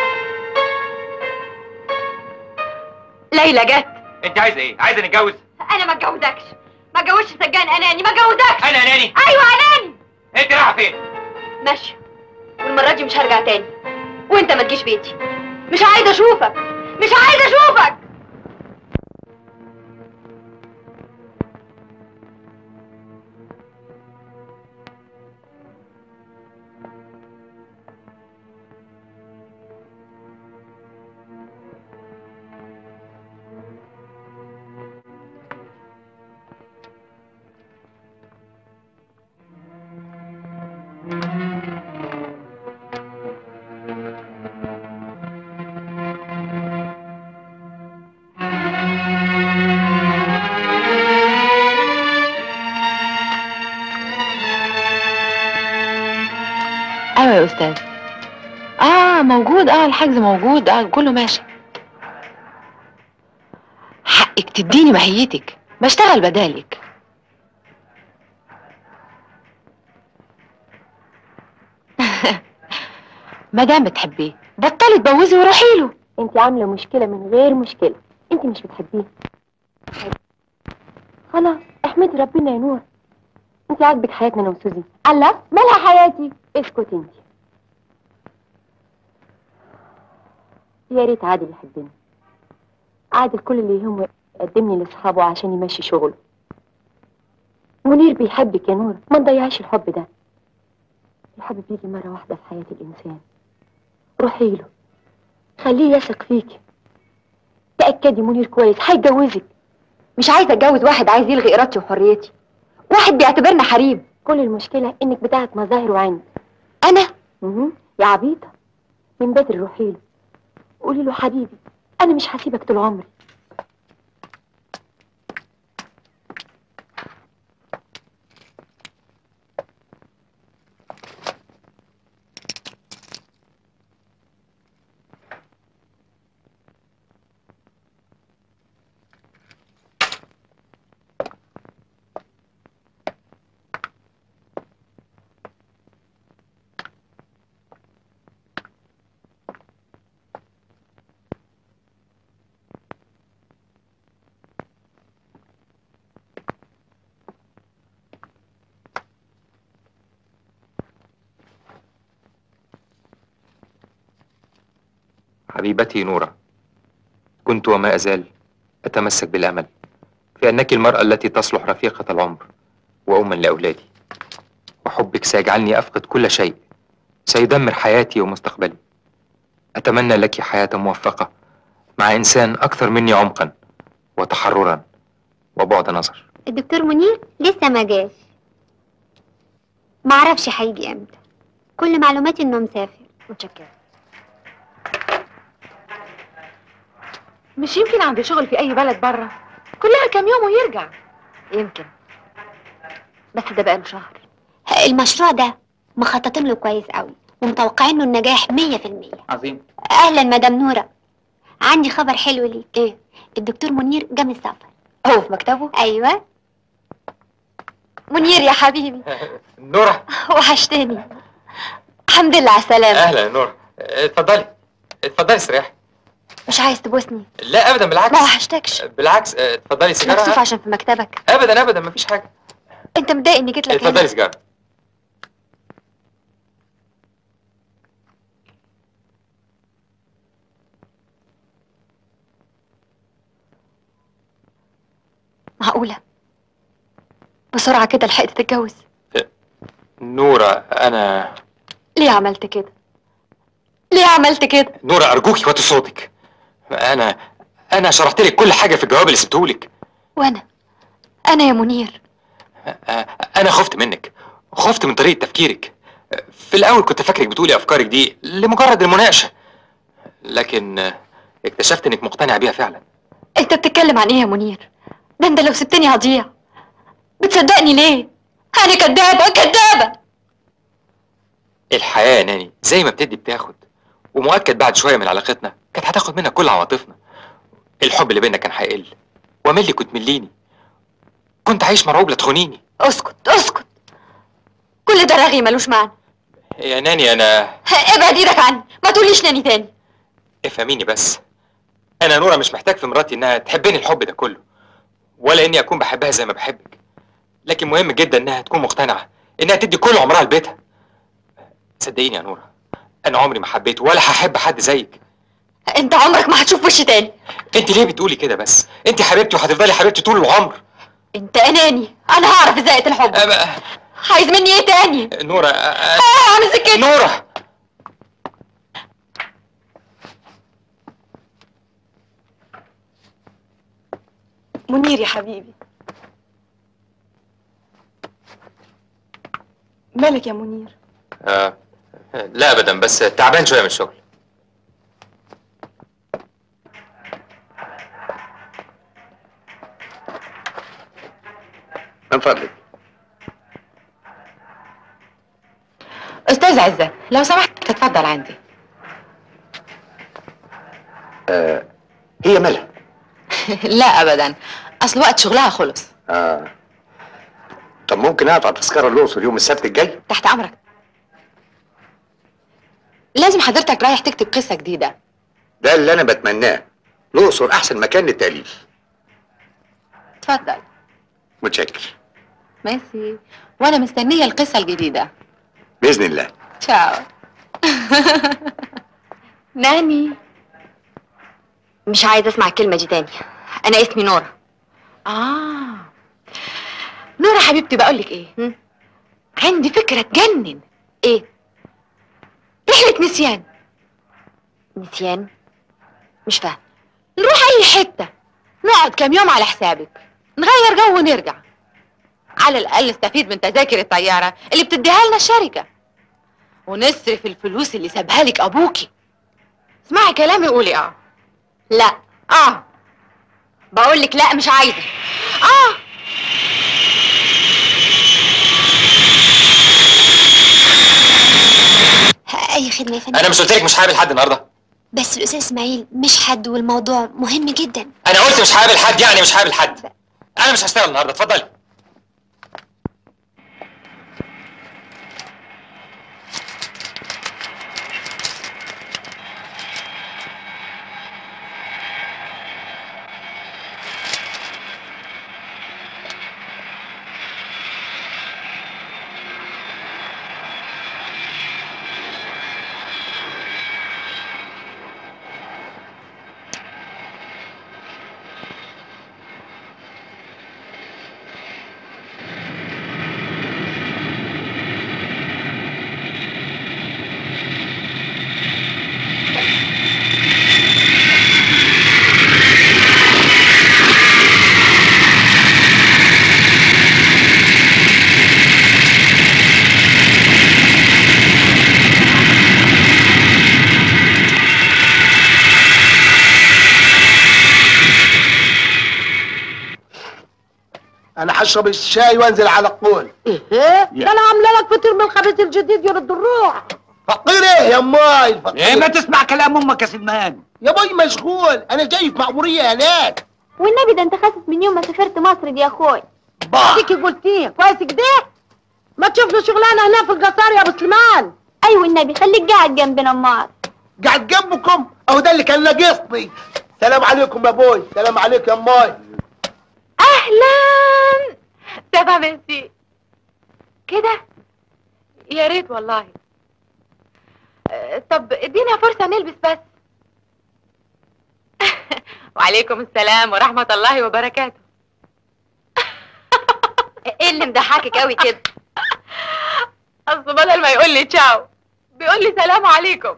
ليلى جت انت عايزه ايه عايزه نتجوز انا ما اتجوزكش ما اتجوزش سجان اناني ما اتجوزكش انا اناني ايوه اناني انت رايحه فين ماشي والمره دي مش هرجع تاني وانت ما تجيش بيتي مش عايزه اشوفك مش عايزه اشوفك ايوه يا استاذ اه موجود اه الحجز موجود اه كله ماشي حقك تديني ماهيتك بشتغل بدالك ما دام بتحبيه بطلي تبوزي وروحي له انت عامله مشكله من غير مشكله انت مش بتحبيه خلاص احمدي ربنا يا نور انت عاجبك حياتنا انا وسوزي الله مالها حياتي اسكت انت يا ريت عادل يحبني عادل كل اللي يهمه يقدمني لاصحابه عشان يمشي شغله منير بيحبك يا نور ما تضيعيش الحب ده الحب بيجي مرة واحدة في حياة الإنسان روحي له خليه يثق فيكي تأكدي منير كويس هيتجوزك مش عايزه اتجوز واحد عايز يلغي ارادتي وحريتي واحد بيعتبرنا حريم كل المشكلة إنك بتاعت مظاهر وعند انا مهم. يا عبيطة من بدري روحي له قولي له حبيبي انا مش هسيبك طول عمري حبيبتي نورة كنت وما أزال أتمسك بالأمل في أنك المرأة التي تصلح رفيقة العمر وأما لأولادي وحبك سيجعلني أفقد كل شيء سيدمر حياتي ومستقبلي أتمنى لك حياة موفقة مع إنسان أكثر مني عمقا وتحررا وبعد نظر الدكتور منير لسه ما جاش معرفش هيجي امتى كل معلوماتي انه مسافر متشكرة مش يمكن عنده شغل في اي بلد بره كلها كام يوم ويرجع يمكن بس ده بقاله شهر المشروع ده مخططين له كويس قوي ومتوقعين له النجاح مية في المية عظيم اهلا مدام نورة عندي خبر حلو ليك ايه الدكتور منير جه من السفر هو في مكتبه ايوه منير يا حبيبي نورة وحشتني الحمد لله على السلامة أهلا يا نورة اتفضلي اتفضلي استريحي مش عايز تبوسني لا أبدا بالعكس ما وحشتكش بالعكس اتفضلي مكسوف سيجارة عشان في مكتبك أبدا أبدا مفيش حاجة انت مضايق اني جيت لك هنا اتفضلي سيجارة معقولة بسرعة كده لحقت تتجوز نورة أنا ليه عملت كده ليه عملت كده نورة أرجوكي وطي صوتك أنا أنا شرحت لك كل حاجة في الجواب اللي سبتهولك وانا انا يا منير أنا خفت منك خفت من طريقة تفكيرك في الأول كنت فاكرك بتقولي أفكارك دي لمجرد المناقشة لكن اكتشفت إنك مقتنع بيها فعلا انت بتتكلم عن ايه يا منير ده انت لو سبتني هضيع بتصدقني ليه انا كدابة كدابة الحياة يا ناني زي ما بتدي بتاخد ومؤكد بعد شوية من علاقتنا كانت هتاخد منك كل عواطفنا الحب اللي بينا كان هيقل وملي كنت مليني كنت عايش مرعوب لا تخونيني اسكت اسكت كل ده رغي ملوش معنى يا ناني أنا ابعد ايدك عني ما تقوليش ناني تاني افهميني بس انا نورة مش محتاج في مراتي انها تحبني الحب ده كله ولا اني اكون بحبها زي ما بحبك لكن مهم جدا انها تكون مقتنعة انها تدي كل عمرها لبيتها صدقيني يا نورة انا عمري ما حبيت ولا هحب حد زيك انت عمرك ما هتشوف وشي تاني انت ليه بتقولي كده بس انت حبيبتي وهتفضلي حبيبتي طول العمر انت اناني انا هعرف ازاي الحب أبقى... عايز مني ايه تاني نورة أ... أ... اه اعمل زي كده نورة منير يا حبيبي مالك يا منير آه. لا ابدا بس تعبان شوية من الشغل من فضلك استاذ عزت لو سمحت تتفضل عندي آه. هي مالها لا ابدا اصل وقت شغلها خلص آه. طب ممكن اقطع تذكرة الأقصر يوم السبت الجاي؟ تحت امرك لازم حضرتك رايح تكتب قصه جديده ده اللي أنا بتمناه الأقصر أحسن مكان للتأليف اتفضل متشكر ميرسي وانا مستنيه القصه الجديده بإذن الله تشاو ناني مش عايز اسمع الكلمة دي تاني انا اسمي نورة اه نورة حبيبتي بقول لك ايه هم؟ عندي فكره تجنن ايه رحله نسيان نسيان مش فاهم نروح اي حته نقعد كام يوم على حسابك نغير جو ونرجع على الاقل نستفيد من تذاكر الطياره اللي بتديها لنا الشركه ونصرف الفلوس اللي سابها لك ابوكي اسمعي كلامي قولي اه لا اه بقول لك لا مش عايزه اه اي خدمه يا فندم انا مش قلت لك مش هقابل حد النهارده بس الاستاذ اسماعيل مش حد والموضوع مهم جدا انا قلت مش هقابل حد يعني مش هقابل حد انا مش هشتغل النهارده اتفضلي انا هشرب الشاي وانزل على القول ايه ده انا عامله لك فطير من الخبيث الجديد يرد الروح فقير ايه يا ماي الفقير ايه ما تسمع كلام امك يا سلمان يا باي مشغول انا جاي في مأمورية هناك والنبي ده انت خاسس من يوم ما سافرت مصر دي يا اخوي تيجي قلتيه كويس كده ما تشوف له شغلانه هنا في القصار يا ابو سليمان ايوه النبي خليك قاعد جنبنا امال قاعد جنبكم اهو ده اللي كان ناقصني سلام عليكم يا بوي سلام عليك يا ماي اهلا تمام انتي كده يا ريت والله آه، طب ادينا فرصة نلبس بس وعليكم السلام ورحمة الله وبركاته ايه اللي مضحكك قوي كده اصل بدل ما يقول لي تشاو بيقول لي سلام عليكم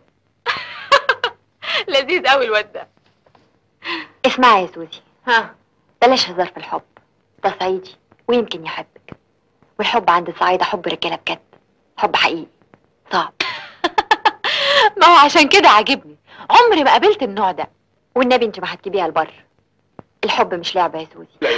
لذيذ قوي الواد ده اسمعي يا سوزي ها بلاش هزار في الحب ده صعيدي ويمكن يحبك والحب عند الصعايدة حب رجالة بجد حب حقيقي صعب ما هو عشان كده عاجبني عمري ما قابلت النوع ده والنبي انت ما هتجيبيها البر الحب مش لعبة يا سوزي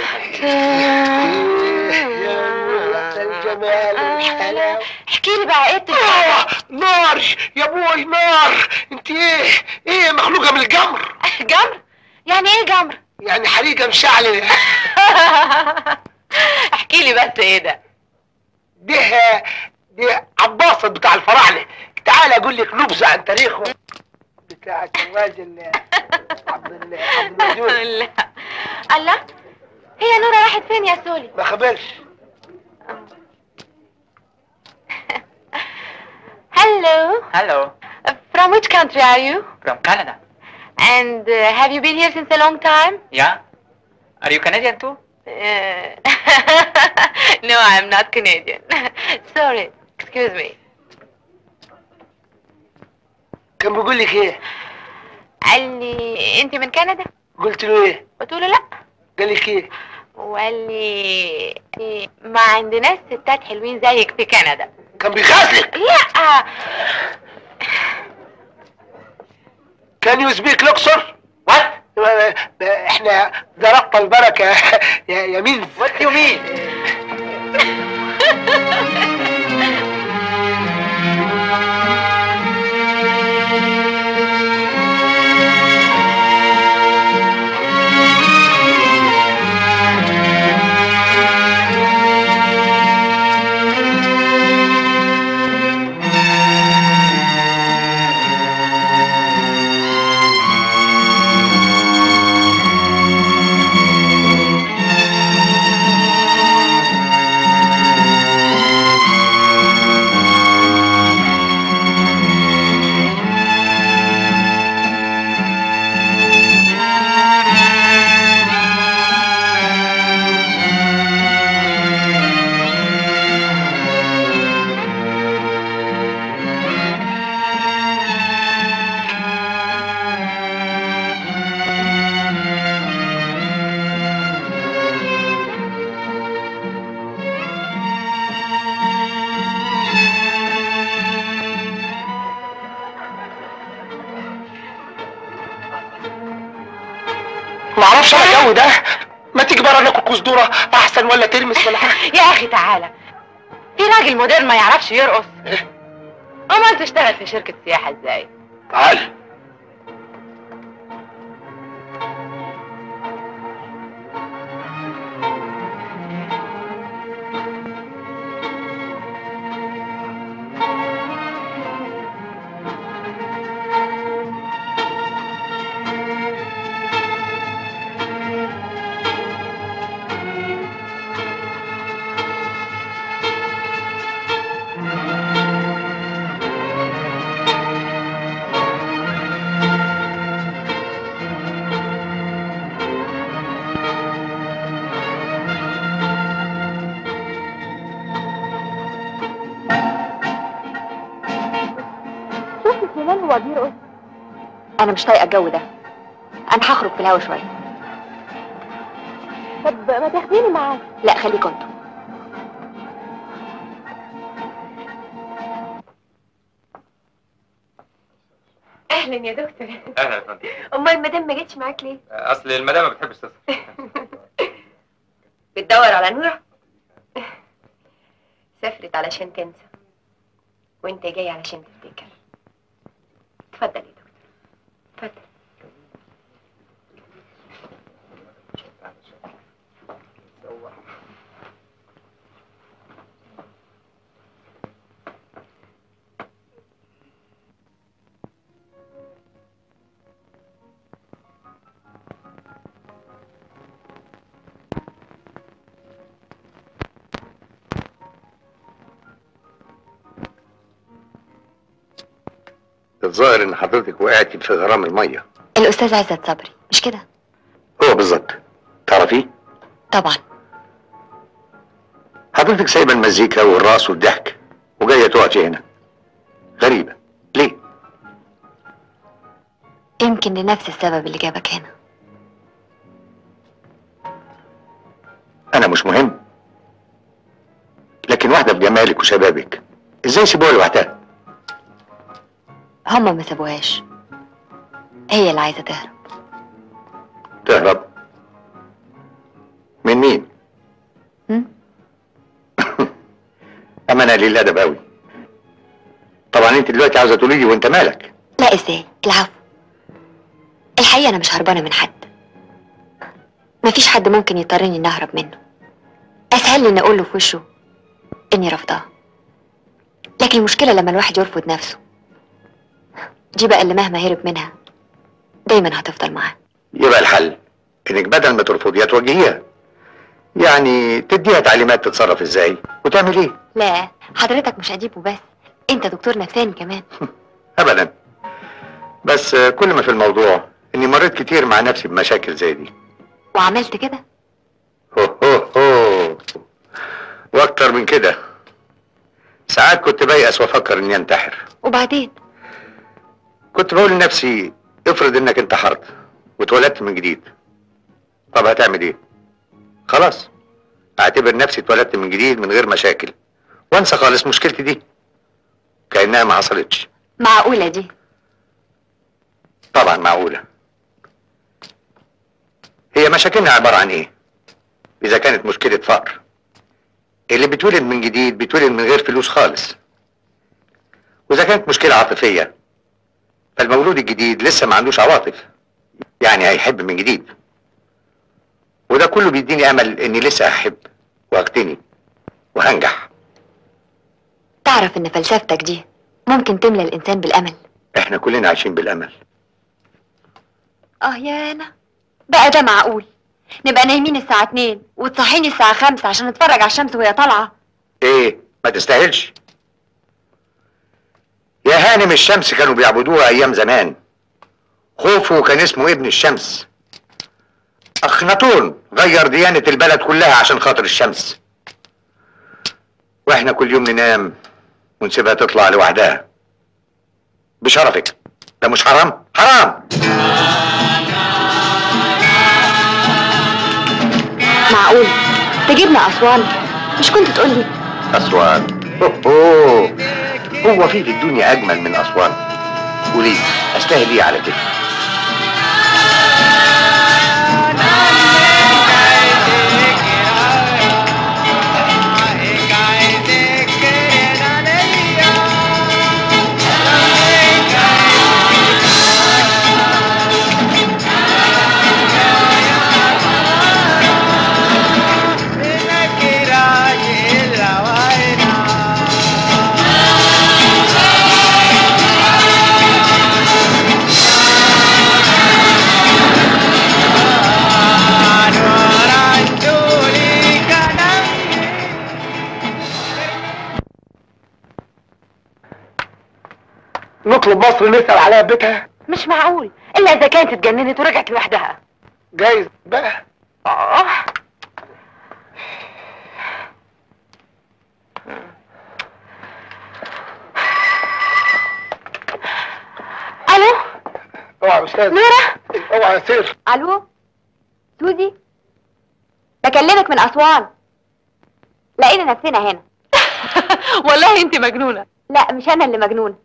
الجمال والحلاوة احكي لي بقى ايه آه، نار يا بوي نار انت ايه ايه مخلوقة من الجمر جمر يعني ايه جمر يعني حريقة مشعلة احكي لي بس ايه ده ده ده عباصة بتاع الفراعنة تعال اقول لك نبذة عن تاريخهم بتاع الراجل عبد ال- عبد المجيد لا الله هي نورة راحت فين يا سولي ما خبرش Hello. Hello, Uh, From which country are you? from Canada. And uh, have you been here since a long time? Yeah? Are you Canadian too? Uh, no, I'm not Canadian. Sorry. Excuse me. كان بيقول لك ايه قال لي انت من كندا؟ قلت له ايه قلت له لا. قال لك ايه وقال لي ما عندناش ستات حلوين زيك في كندا. كان بيغازلك لا كان يو سبيك لوكسور وات احنا ضربت البركة يا يمين What do you mean? بلا جو ده ما تيجي بره ناكل كوز ذره احسن ولا تلمس ولا حاجه يا اخي تعالى في راجل موديل ما يعرفش يرقص امال تشتغل في شركة سياحة ازاي تعال شوفي سليمان هو بيرقص انا مش طايقه الجو ده انا هخرج في الهوا شويه طب ما تاخديني معاك لا خليكوا انتوا اهلا يا دكتور اهلا يا فندم امال المدام ما جتش معاك ليه اصل المدام ما بتحبش تصل بتدور على نورة سافرت علشان تنسى وانت جاي علشان تفتكر اتفضل يا دكتور اتفضل الظاهر ان حضرتك وقعتي في غرام الميه الاستاذ عزت صبري مش كده هو بالظبط تعرفيه طبعا حضرتك سايبه المزيكا والرقص والضحك وجايه تقعدي هنا غريبه ليه يمكن لنفس السبب اللي جابك هنا انا مش مهم لكن واحده بجمالك وشبابك ازاي سيبوها لوحدها هما ما سابوهاش هي اللي عايزه تهرب تهرب من مين هم؟ اما انا قليل الادب قوي طبعا انت دلوقتي عاوزه تقولي لي وانت مالك لا ازاي العفو الحقيقه انا مش هربانه من حد مفيش حد ممكن يضطرني اني اهرب منه اسهل لي اني اقول له في وشه اني رافضاه لكن المشكله لما الواحد يرفض نفسه دي بقى اللي مهما هرب منها دايما هتفضل معاه يبقى الحل انك بدل ما ترفضيها توجهيها يعني تديها تعليمات تتصرف ازاي وتعمل ايه لا حضرتك مش اديب وبس انت دكتور نفساني كمان ابدا بس آه، كل ما في الموضوع اني مريت كتير مع نفسي بمشاكل زي دي وعملت كده هو هو هو. واكتر من كده ساعات كنت بيأس وافكر اني انتحر وبعدين كنت بقول لنفسي افرض انك انتحرت واتولدت من جديد طب هتعمل ايه خلاص اعتبر نفسي اتولدت من جديد من غير مشاكل وانسى خالص مشكلتي دي كأنها ما حصلتش معقوله دي طبعا معقولة هي مشاكلنا عبارة عن ايه اذا كانت مشكلة فقر اللي بيتولد من جديد بيتولد من غير فلوس خالص واذا كانت مشكلة عاطفية فالمولود الجديد لسه ما عندوش عواطف يعني هيحب من جديد وده كله بيديني امل اني لسه احب واغتني وهنجح تعرف ان فلسفتك دي ممكن تملى الانسان بالامل احنا كلنا عايشين بالامل اه يا انا بقى ده معقول نبقى نايمين الساعة اتنين وتصحيني الساعة خمسة عشان نتفرج على الشمس وهي طالعة ايه ما تستاهلش يا هانم الشمس كانوا بيعبدوها ايام زمان خوفو كان اسمه ابن الشمس اخناتون غير ديانة البلد كلها عشان خاطر الشمس واحنا كل يوم ننام ونسيبها تطلع لوحدها بشرفك ده مش حرام حرام معقول تجيبنا أسوان مش كنت تقولي أسوان أوه. هو في في الدنيا أجمل من أسوان قولي أستاهل إيه على كده نطلب مصر نسال عليها بيتها مش معقول الا اذا كانت اتجننت ورجعت لوحدها جايز بقى اه الو اوعى يا استاذ نورة اوعى يا سير الو سوزي بكلمك من اسوان لقينا نفسنا هنا والله انت مجنونه لا مش انا اللي مجنون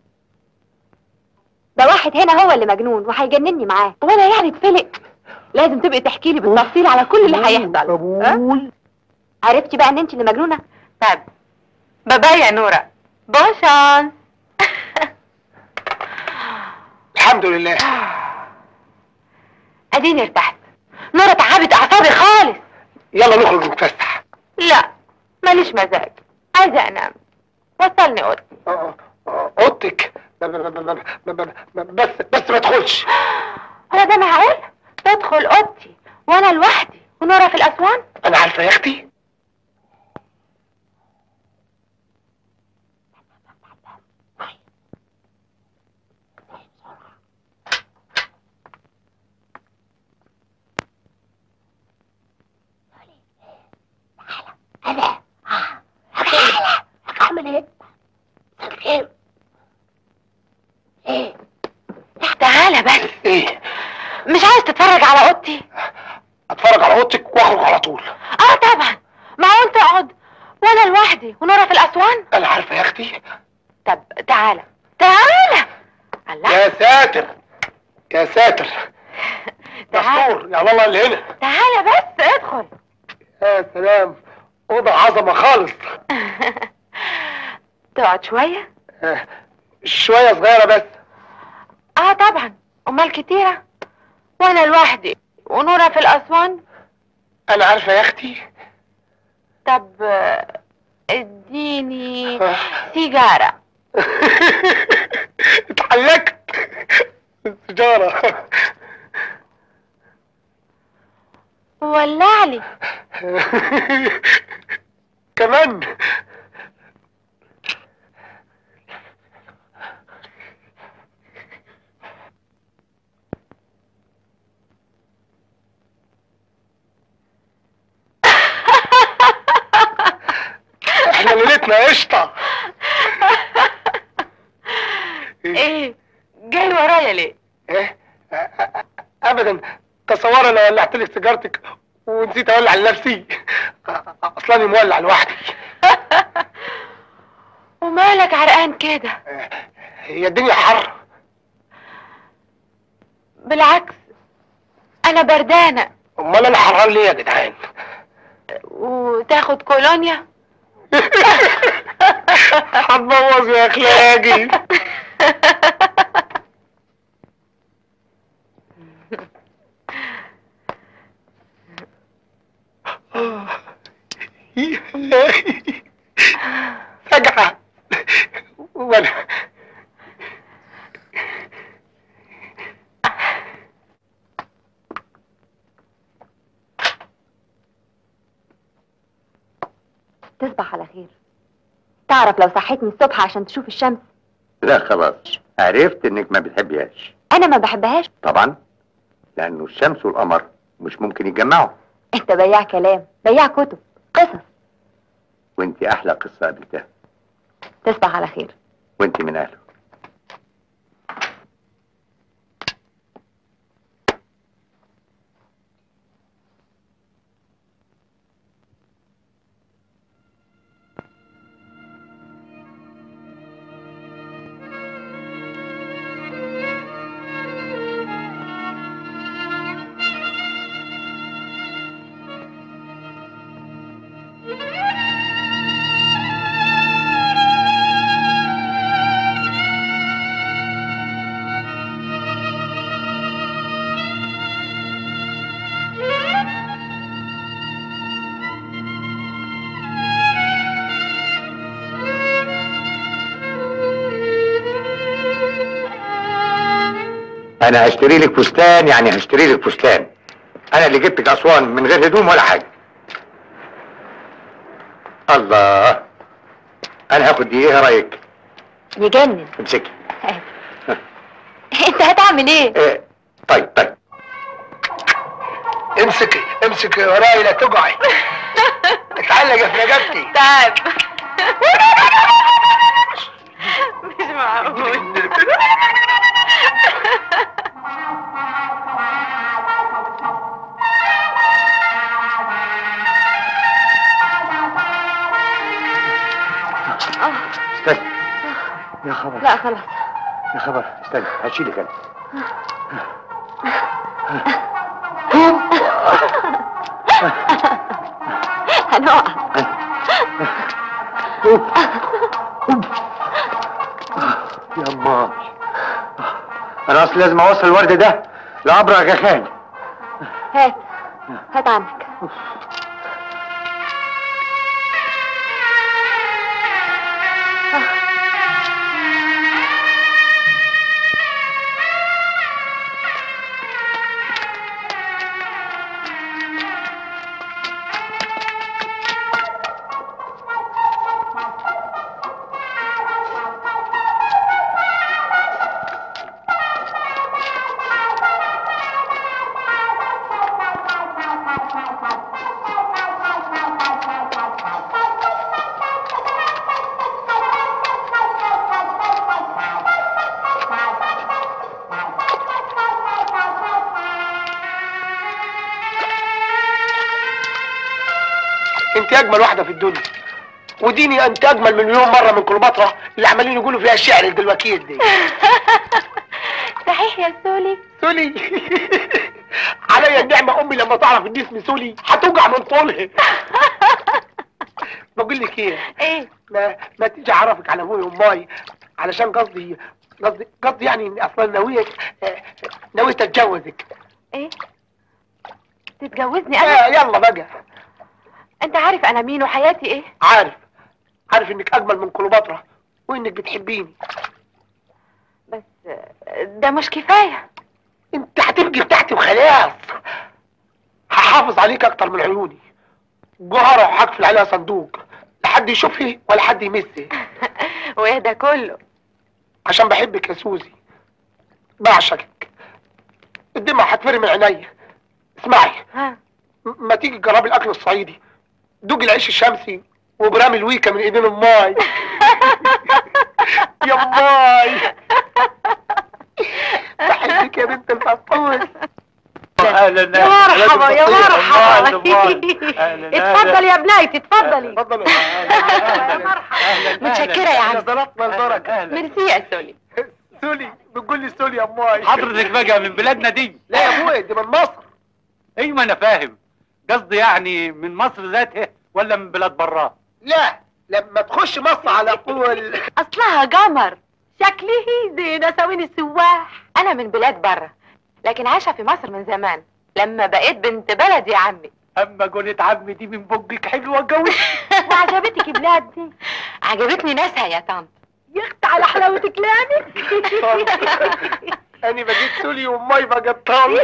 ده واحد هنا هو اللي مجنون وهيجنني معاه وانا يعني اتفلق لازم تبقي تحكي لي بالتفصيل على كل اللي هيحصل ها؟ عرفتي بقى ان انت اللي مجنونه طب باي يا نوره بون شانس الحمد لله اديني ارتحت نوره تعبت اعصابي خالص يلا نخرج نتفسح لا ماليش مزاج عايزه انام وصلني اوضتي آه، آه، اوضتك ب- ب- ب- ب- ب- ب- بس بس ما تدخلش هو ده معقول تدخل اوضتي وانا لوحدي ونوره في الاسوان انا عارفه يا اختي انا هعمل ايه الخير ايه تعالى بس ايه مش عايز تتفرج على اوضتي اتفرج على اوضتك واخرج على طول اه طبعا معقول تقعد وانا لوحدي ونوره في الاسوان انا عارفه يا اختي طب تعالى تعالى الله يا ساتر يا ساتر دستور يا الله اللي هنا تعالى بس ادخل يا سلام اوضه عظمه خالص تقعد شويه آه، شويه صغيره بس اه طبعا امال كتيره وانا لوحدي ونوره في الاسوان انا عارفه يا اختي طب آه، اديني سيجاره اتعلقت السيجاره ولع لي كمان احنا ليلتنا قشطه ايه جاي ورايا ليه ايه أ- أ- ابدا تصور انا ولعت لك سيجارتك ونسيت اولع لنفسي اصلا أنا مولع لوحدي ومالك عرقان كده هي الدنيا حر بالعكس انا بردانه امال انا حران ليه يا جدعان وتاخد كولونيا هتبوظ يا اخلاقي فجأة وانا تصبح على خير تعرف لو صحيتني الصبح عشان تشوف الشمس لا خلاص عرفت انك ما بتحبيهاش انا ما بحبهاش طبعا لانه الشمس والقمر مش ممكن يتجمعوا انت بياع كلام بياع كتب قصص وانت احلى قصه قابلتها تصبح على خير وانت من اهله انا هشتري لك فستان يعني هشتري لك فستان انا اللي جبتك اسوان من غير هدوم ولا حاجه الله انا هاخد دي ايه رايك يجنن امسكي انت هتعمل ايه إيه طيب طيب امسكي امسكي وراي لا تقعي اتعلق في رقبتي تعب مش معقول استنى يا خبر لا خلاص يا خبر استنى هشيلك انا هنقع يا الله انا اصلا لازم اوصل الورد ده لعبر غخان هات هات عنك انت اجمل واحده في الدنيا وديني انت اجمل مليون مره من كليوباترا اللي عمالين يقولوا فيها الشعر الدلوكيت دي صحيح يا سولي سولي عليا النعمه امي لما تعرف ان اسمي سولي هتوجع من طولها بقول لك ايه ايه ما ما تيجي اعرفك على ابويا وامي علشان قصدي قصدي قصدي يعني اني اصلا ناويه نويت اتجوزك ايه تتجوزني آه، انا يلا بقى انت عارف انا مين وحياتي ايه عارف عارف انك اجمل من كليوباترا وانك بتحبيني بس ده مش كفايه انت هتبقي بتاعتي وخلاص هحافظ عليك اكتر من عيوني جوهرة وهقفل عليها صندوق لا حد يشوفها ولا حد يمسها وايه ده كله عشان بحبك يا سوزي بعشقك الدمع هتفرق من عينيا اسمعي ها م- ما تيجي تجربي الاكل الصعيدي دوقي العيش الشمسي وبرام الويكا من ايدين اماي يا اماي بحبك يا بنت الفطوس اهلا يا مرحبا يا مرحبا اتفضل يا بنايتي اتفضلي اتفضلوا متشكرة يا عم ضربنا البركة ميرسي يا سولي سولي بتقول لي سولي يا اماي حضرتك بقى من بلادنا دي لا يا ابويا دي من مصر ايوه انا فاهم قصدي يعني من مصر ذاتها ولا من بلاد براه لا لما تخش مصر على طول اصلها قمر شكله زي نساوين السواح انا من بلاد بره لكن عايشه في مصر من زمان لما بقيت بنت بلد يا عمي اما قولة عمي دي من بقك حلوه قوي وعجبتك بلاد دي عجبتني ناسها يا طنط يخت على حلاوة كلامك انا بقيت سولي وامي بقت طال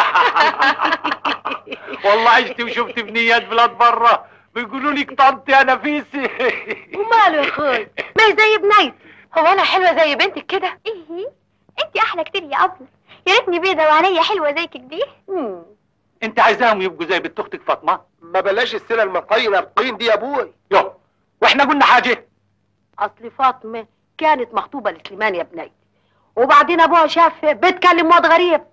والله عشت وشفت بنيات بلاد برا بيقولوا لك طنط يا نفيسي وماله يا اخوي ما هي زي بنيتي هو انا حلوه زي بنتك كده ايه انت احلى كتير يا ابله يا ريتني بيضه وعينيا حلوه زيك كده انت عايزاهم يبقوا زي بنت اختك فاطمه ما بلاش السيره المطينه الطين دي يا ابوي يو واحنا قلنا حاجه اصل فاطمه كانت مخطوبه لسليمان يا بنيتي وبعدين ابوها شاف بتكلم واد غريب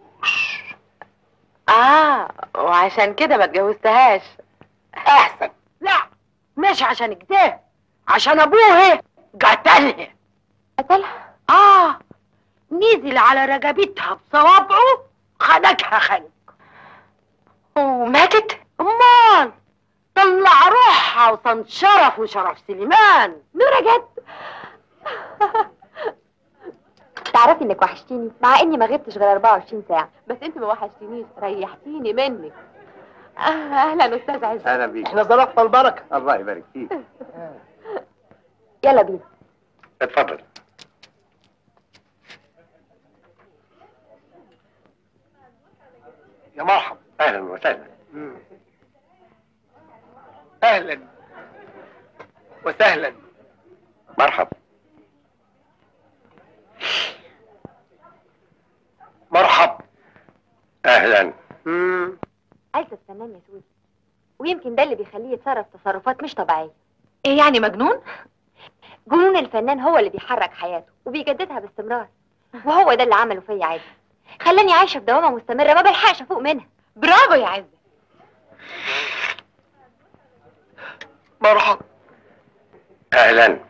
اه وعشان كده ما اتجوزتهاش احسن لا مش عشان كده عشان ابوها قتلها قتلها اه نزل على رقبتها بصوابعه خنقها خنق وماتت امال طلع روحها وصن شرف وشرف سليمان نورة جد تعرفي انك وحشتيني مع اني ما غبتش غير 24 ساعة بس انت ما وحشتنيش ريحتيني منك آه، اهلا استاذ عز اهلا بيك احنا ضربنا البركه الله يبارك فيك يلا بينا اتفضل يا مرحبا اهلا وسهلا اهلا وسهلا مرحبا مرحب اهلا عايزه استناني يا سودي ويمكن ده اللي بيخليه يتصرف تصرفات مش طبيعيه ايه يعني مجنون جنون الفنان هو اللي بيحرك حياته وبيجددها باستمرار وهو ده اللي عمله فيا عادي خلاني عايشه في دوامه مستمره ما بلحقش افوق منها برافو يا عزه مرحب اهلا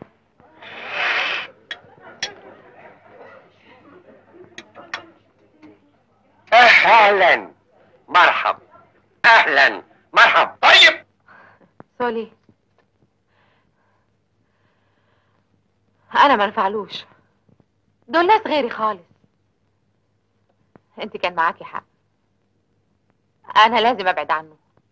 اهلا مرحب اهلا مرحب طيب سولي انا ما نفعلوش دول ناس غيري خالص انت كان معاكي حق انا لازم ابعد عنه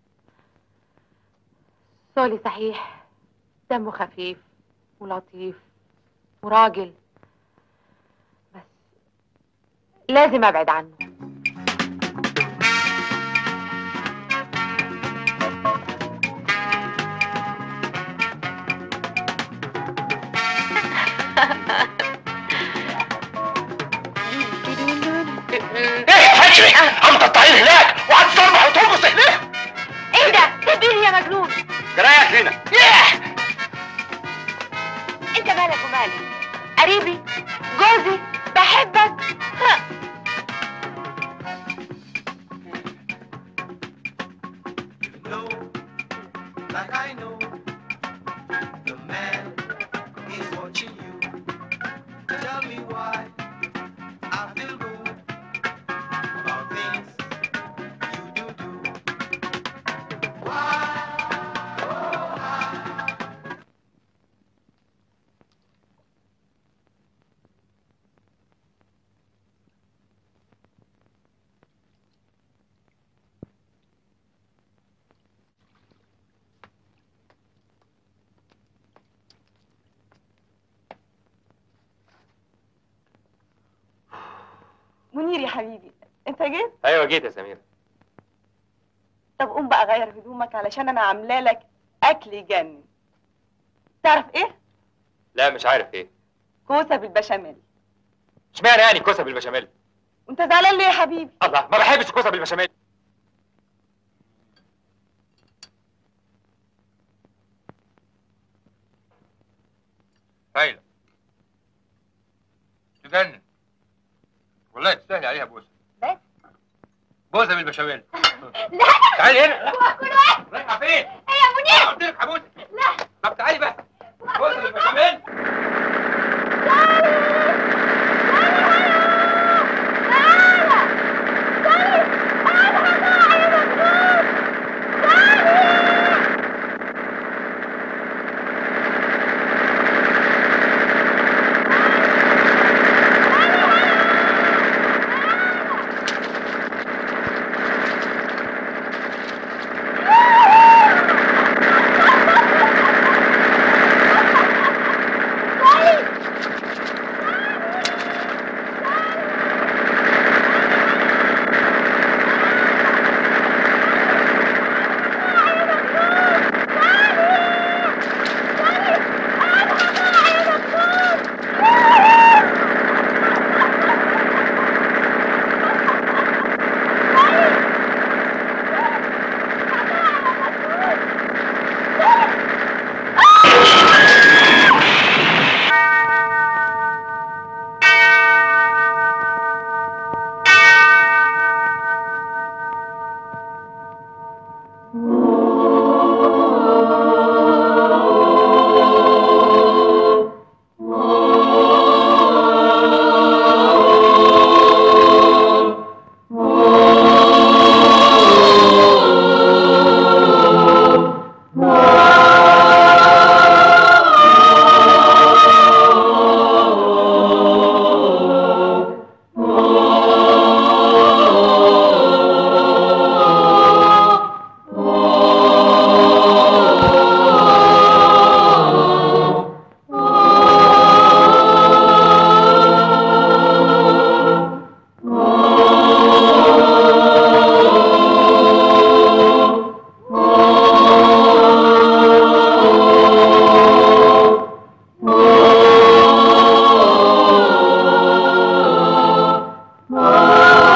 سولي صحيح دمه خفيف ولطيف وراجل بس لازم ابعد عنه ايه هجري عم تطلعين هناك وهتصرمح وترقص هناك ايه ده تدبير يا مجنون جرايك لينا انت مالك ومالي قريبي جوزي بحبك ها. Like I know, the man is watching you. Tell me why I feel good about things you do do. Why? Oh, why? منير يا حبيبي انت جيت ايوه جيت يا سمير طب قوم بقى غير هدومك علشان انا عامله لك اكل يجنن تعرف ايه لا مش عارف ايه كوسه بالبشاميل اشمعنى يعني كوسه بالبشاميل وانت زعلان ليه يا حبيبي الله ما بحبش الكوسه بالبشاميل هايله تجنن والله تستاهلي عليها بوسه بس بوسه بالبشاميل لا تعالي هنا لا كل واحد رايحه فين؟ ايه يا منير قلت لك هبوسك لا طب تعالي بقى بوسه بالبشاميل Oh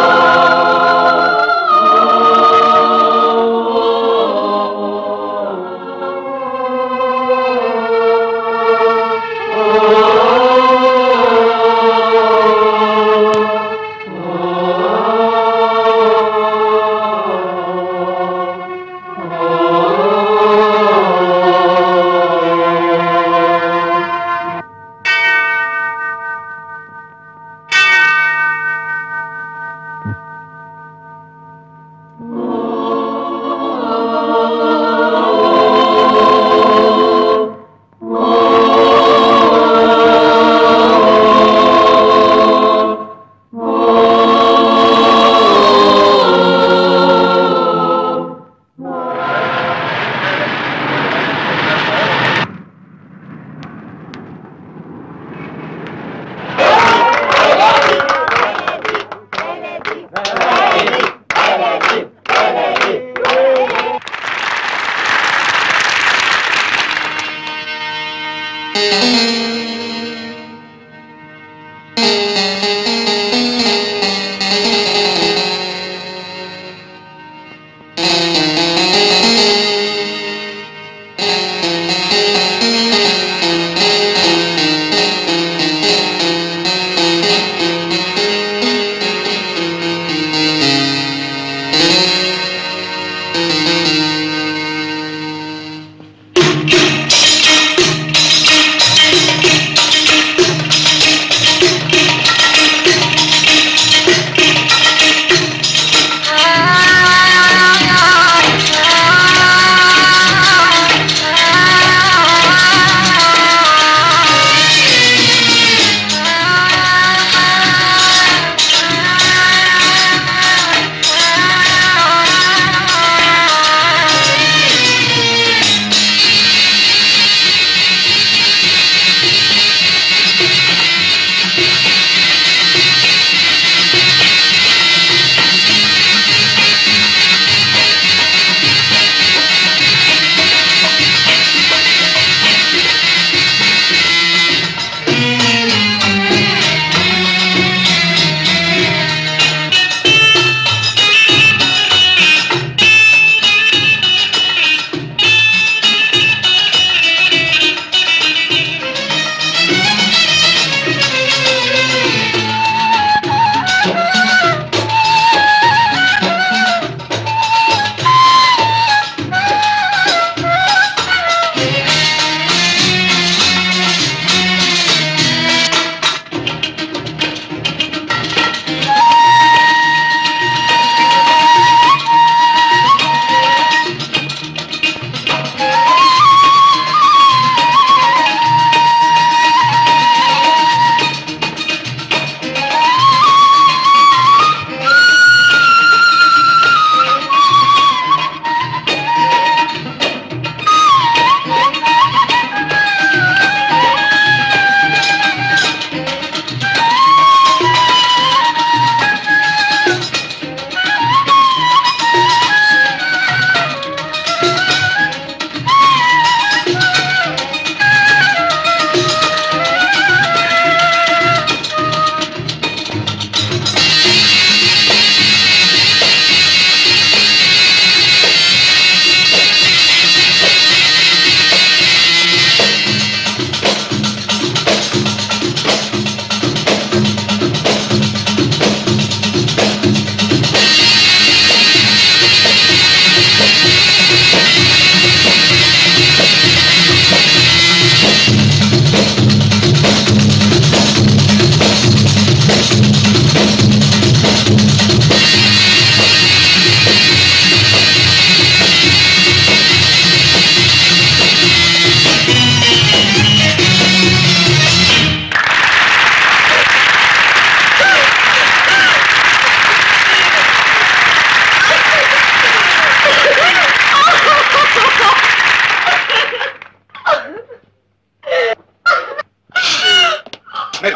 ايه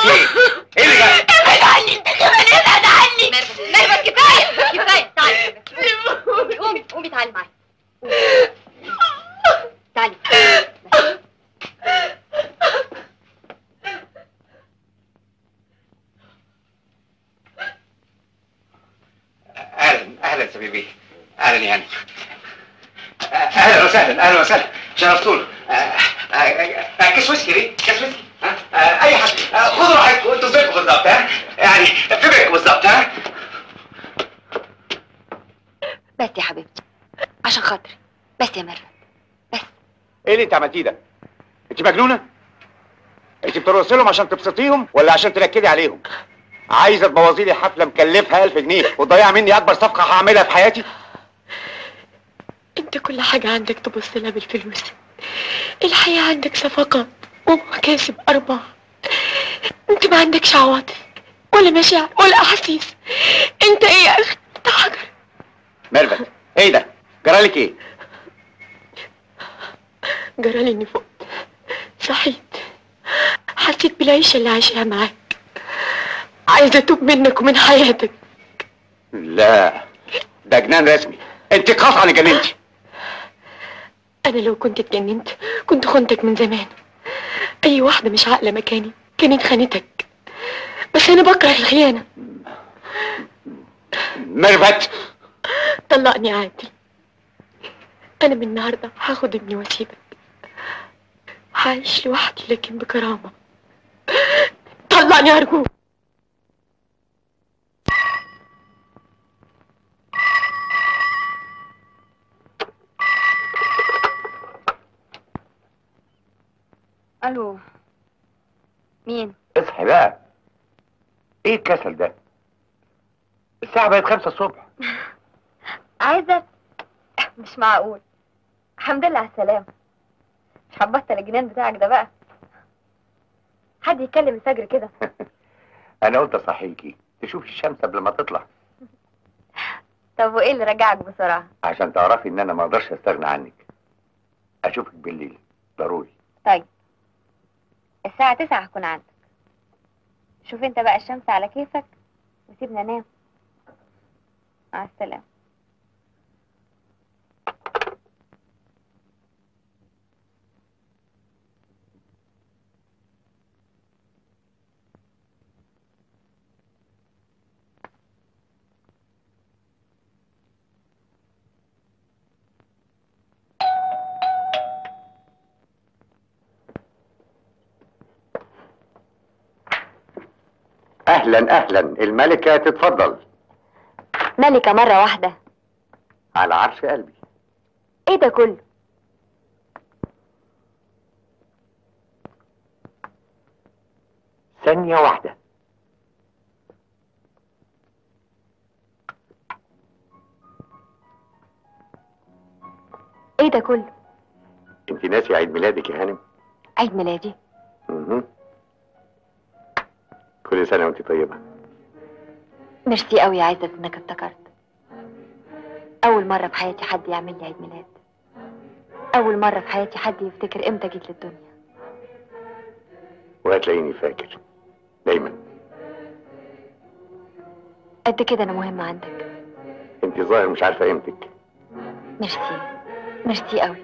ايه اللي جاي ابعد عني انت كمان ابعد عني ميرفت كفايه كفايه تعالي قومي قومي قومي تعالي معايا تعالي اهلا اهلا سمير بيه اهلا يا هاني اهلا وسهلا اهلا وسهلا شرفتونا آه، آه، آه، كاس ويسكي ليه؟ كاس ويسكي ها؟ آه، اي حد آه، خدوا راحتكم انتوا في بيتكم بالظبط ها يعني في بيتكم بالظبط ها بس يا حبيبتي عشان خاطري بس يا ميرفت ايه اللي انت عملتيه ده؟ انت مجنونه؟ انت بترقصي لهم عشان تبسطيهم ولا عشان تنكدي عليهم؟ عايزه تبوظي لي حفله مكلفها 1000 جنيه وتضيعي مني اكبر صفقه هعملها في حياتي؟ انت كل حاجة عندك تبص لها بالفلوس الحياة عندك صفقات ومكاسب أرباح انت ما عندكش عواطف ولا مشاعر ولا أحاسيس انت ايه يا أخي انت حجر ميرفت ايه ده؟ جرالك ايه؟ جرالي اني فقت صحيت حسيت بالعيشة اللي عايشها معاك عايزة اتوب منك ومن حياتك لا ده جنان رسمي انت قطعا اتجننتي انا لو كنت اتجننت كنت خنتك من زمان اي واحدة مش عاقلة مكاني كانت خانتك بس انا بكره الخيانة ميرفت طلقني يا عادل انا من النهارده هاخد ابني واسيبك هعيش لوحدي لكن بكرامة طلقني ارجوك الو مين اصحي بقى ايه الكسل ده الساعة بقت خمسة الصبح عايزة مش معقول الحمد لله على السلامة مش هتبطل الجنان بتاعك ده بقى حد يتكلم الفجر كده انا قلت اصحيكي تشوفي الشمس قبل ما تطلع طب وايه اللي رجعك بسرعة عشان تعرفي ان انا ما اقدرش استغنى عنك اشوفك بالليل ضروري طيب الساعة تسعة هكون عندك شوف انت بقى الشمس على كيفك وسيبنا انام مع السلامة اهلا اهلا الملكة تتفضل ملكة مرة واحدة على عرش قلبي ايه ده كله ثانية واحدة ايه ده كله انت ناسي عيد ميلادك يا هانم عيد ميلادي مهم. كل سنة وانت طيبة ميرسي قوي يا عزت انك افتكرت اول مرة في حياتي حد يعمل لي عيد ميلاد اول مرة في حياتي حد يفتكر امتى جيت للدنيا وهتلاقيني فاكر دايما قد كده انا مهمة عندك انت ظاهر مش عارفة قيمتك ميرسي ميرسي قوي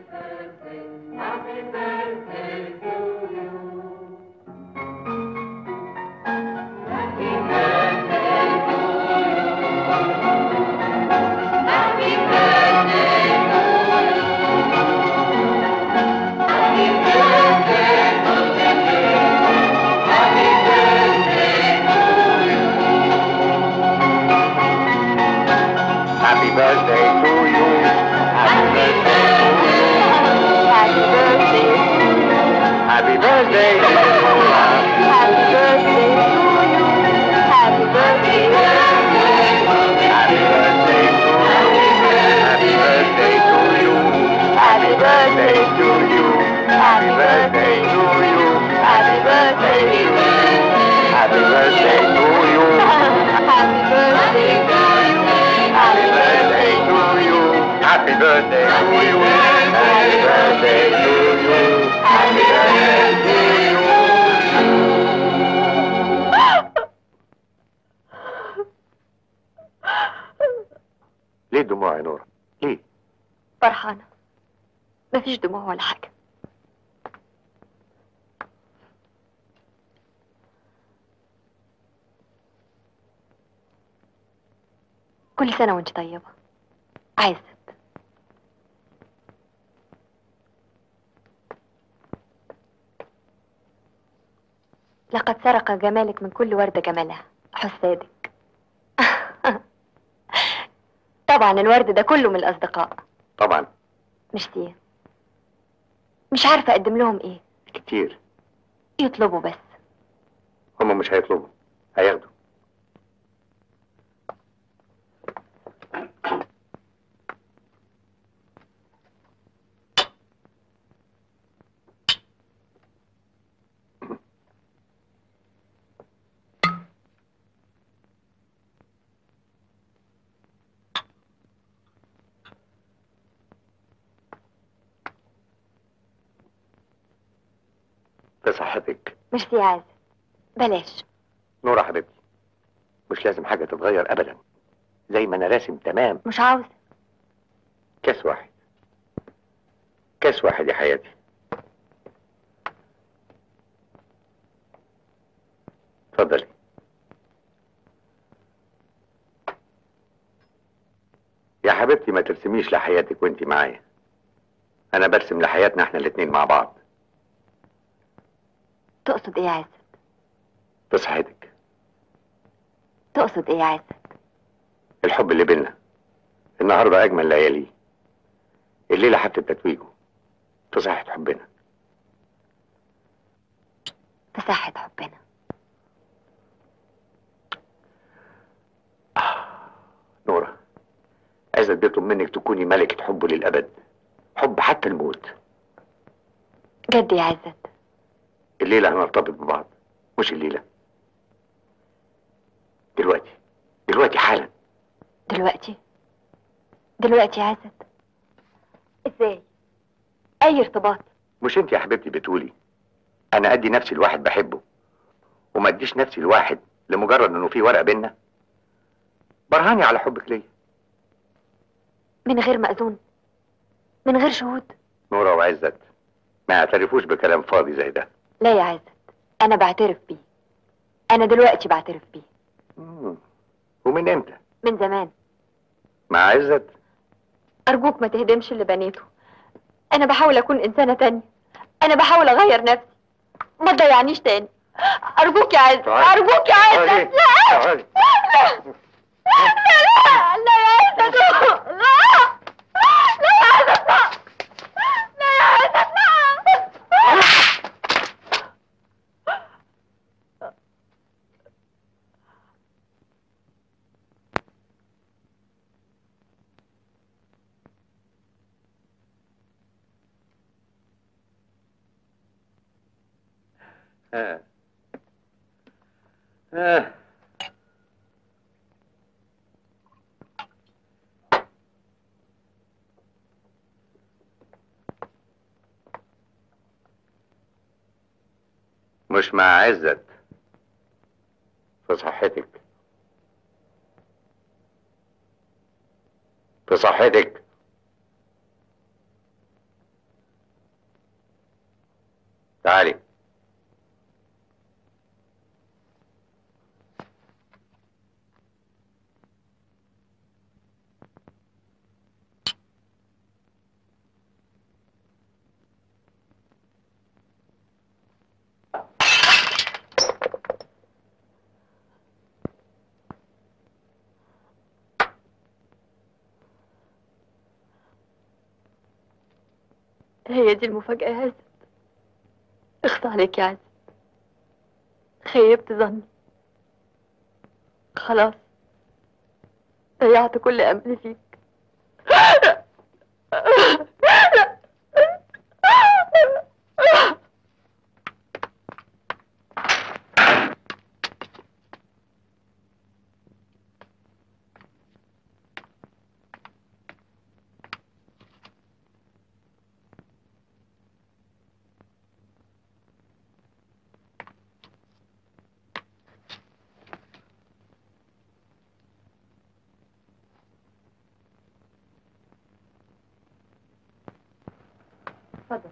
Happy birthday to you. Happy birthday to you. Happy birthday. Happy birthday. Happy birthday to you. Happy birthday. Happy birthday to you. Happy birthday to you. Happy birthday to you. Happy birthday to you. Happy birthday to you. Happy birthday to you. Happy birthday to you. Happy birthday to you. Happy birthday to you. Happy birthday to you. ليه الدموع يا نورة؟ ليه؟ فرحانة مفيش دموع ولا حاجة كل سنة وانت طيبة عايزة لقد سرق جمالك من كل وردة جمالها حسادك طبعا الورد ده كله من الأصدقاء طبعا ميرسي مش عارفة أقدم لهم إيه كتير يطلبوا بس هما مش هيطلبوا هياخدوا بصحتك ميرسي يا عز بلاش نورة حبيبتي مش لازم حاجة تتغير أبدا زي ما أنا راسم تمام مش عاوز كاس واحد كاس واحد يا حياتي اتفضلي يا حبيبتي ما ترسميش لحياتك وانت معايا انا برسم لحياتنا احنا الاتنين مع بعض تقصد ايه يا عزت في صحتك تقصد ايه يا عزت الحب اللي بينا النهارده اجمل ليالي الليله حفله تتويجه في صحه حبنا في صحة حبنا نورة عايز بيطلب منك تكوني ملكة حبه للأبد حب حتى الموت جد يا عزت الليلة هنرتبط ببعض مش الليلة دلوقتي دلوقتي حالا دلوقتي دلوقتي يا عزت ازاي اي ارتباط مش انت يا حبيبتي بتقولي انا ادي نفسي لواحد بحبه وما اديش نفسي لواحد لمجرد انه في ورقه بينا برهاني على حبك ليا من غير مأذون من غير شهود نورة وعزت ما يعترفوش بكلام فاضي زي ده لا يا عزت انا بعترف بيه انا دلوقتي بعترف بيه مم. ومن امتى من زمان مع عزت ارجوك ما تهدمش اللي بنيته انا بحاول اكون انسانة تانية انا بحاول اغير نفسي ما تضيعنيش تاني ارجوك يا عزت تعالي. ارجوك يا عزت تعالي. لا تعالي. لا لا لا يا عزت لا لا يا عزت لا لا يا عزت لا ها ها مش مع عزت في صحتك في صحتك تعالي هي دي المفاجأة يا عزت اخصى عليك يا عزت خيبت ظني خلاص ضيعت كل أملي فيك اتفضل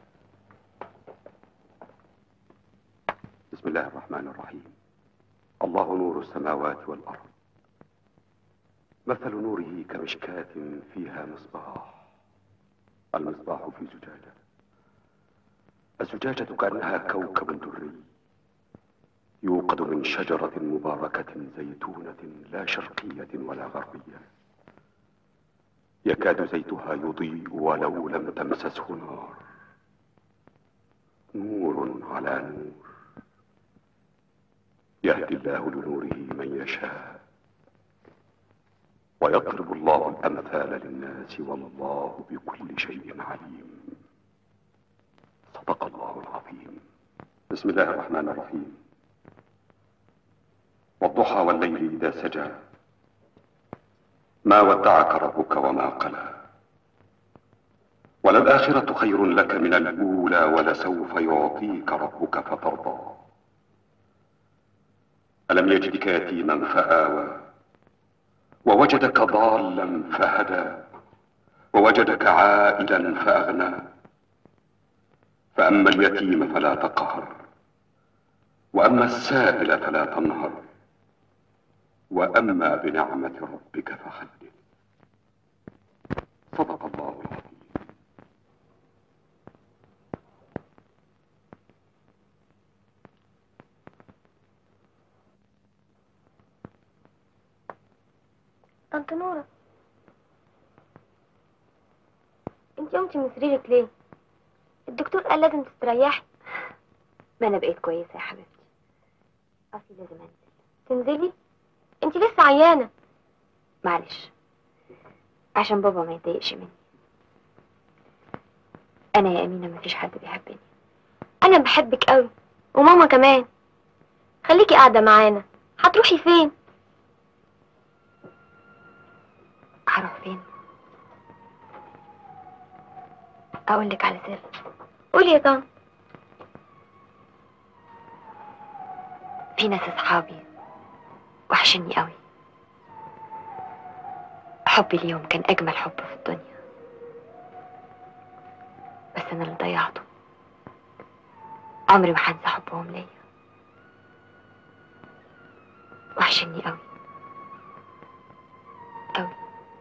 بسم الله الرحمن الرحيم الله نور السماوات والأرض مثل نوره كمشكاة فيها مصباح المصباح في زجاجة الزجاجة كأنها كوكب دري يوقد من شجرة مباركة زيتونة لا شرقية ولا غربية يكاد زيتها يضيء ولو لم تمسسه نار نور على نور يهدي الله لنوره من يشاء ويضرب الله الأمثال للناس والله بكل شيء عليم صدق الله العظيم بسم الله الرحمن الرحيم والضحى والليل إذا سجى ما ودعك ربك وما قلى وللآخرة خير لك من الأولى ولسوف يعطيك ربك فترضى ألم يجدك يتيما فآوى ووجدك ضالا فهدى ووجدك عائلا فأغنى فأما اليتيم فلا تقهر وأما السائل فلا تنهر وأما بنعمة ربك فحدث صدق الله العظيم طنط نورة انت قمتي من سريرك ليه؟ الدكتور قال لازم تستريحي ما انا بقيت كويسه يا حبيبتي اصلي لازم انزل تنزلي؟ انت لسه عيانة معلش عشان بابا ما يتضايقش مني انا يا امينه مفيش حد بيحبني انا بحبك قوي وماما كمان خليكي قاعدة معانا هتروحي فين؟ هروح فين اقول لك على سر قولي يا طنط في ناس اصحابي وحشني قوي حبي ليهم كان اجمل حب في الدنيا بس انا اللي ضيعته عمري ما هنسى حبهم ليا وحشني قوي قوي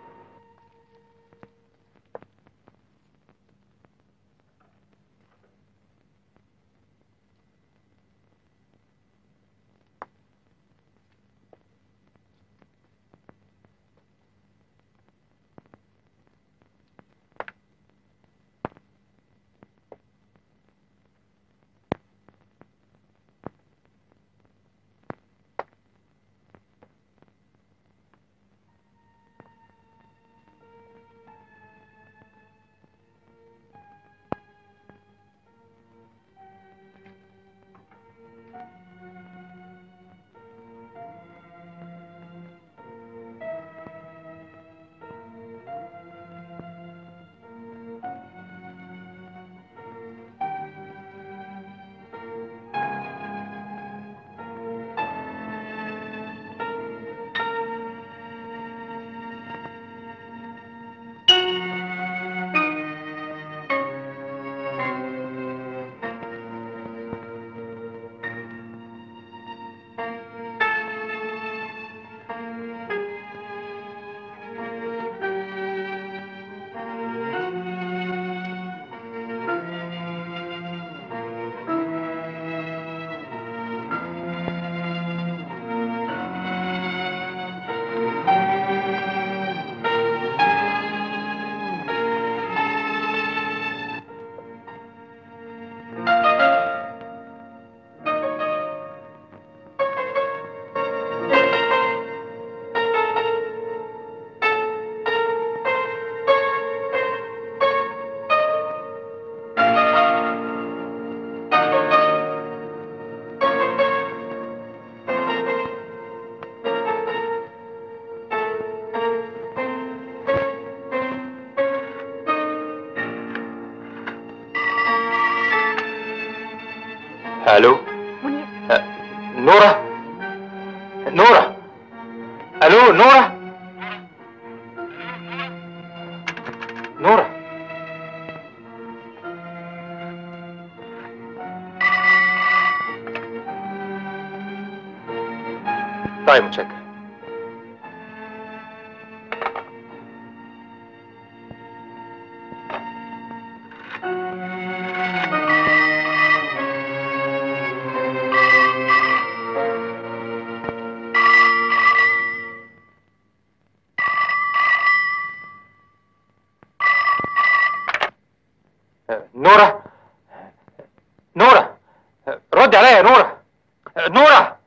الو أه، نورة نورة الو نورة نورة طيب متشكر نورة نورة ردي عليا يا نورة نورة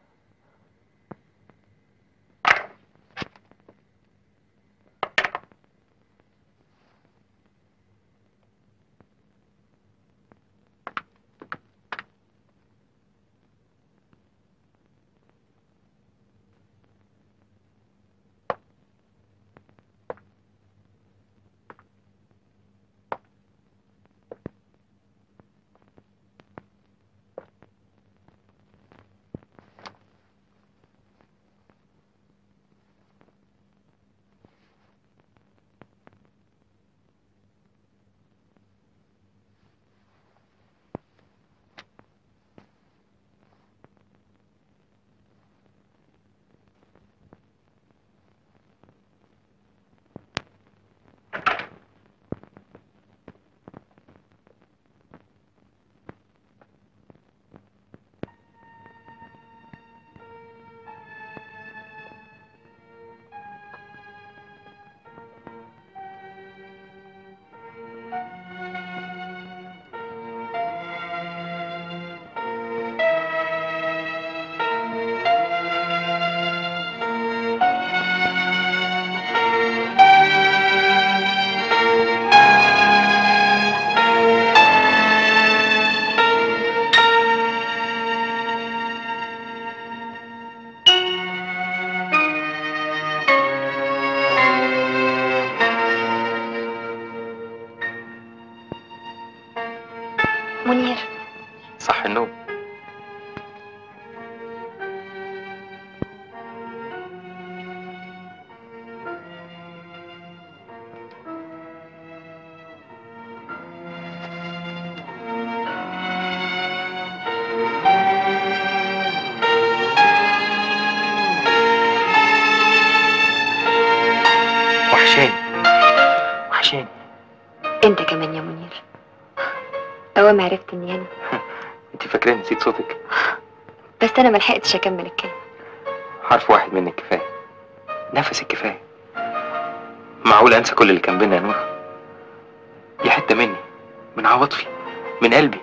انت كمان يا منير اوام عرفت اني انا انت فاكراني نسيت صوتك بس انا ملحقتش اكمل الكلمه حرف واحد منك كفايه نفسك كفايه معقول انسى كل اللي كان بينا يا نورة دي حته مني من عواطفي من قلبي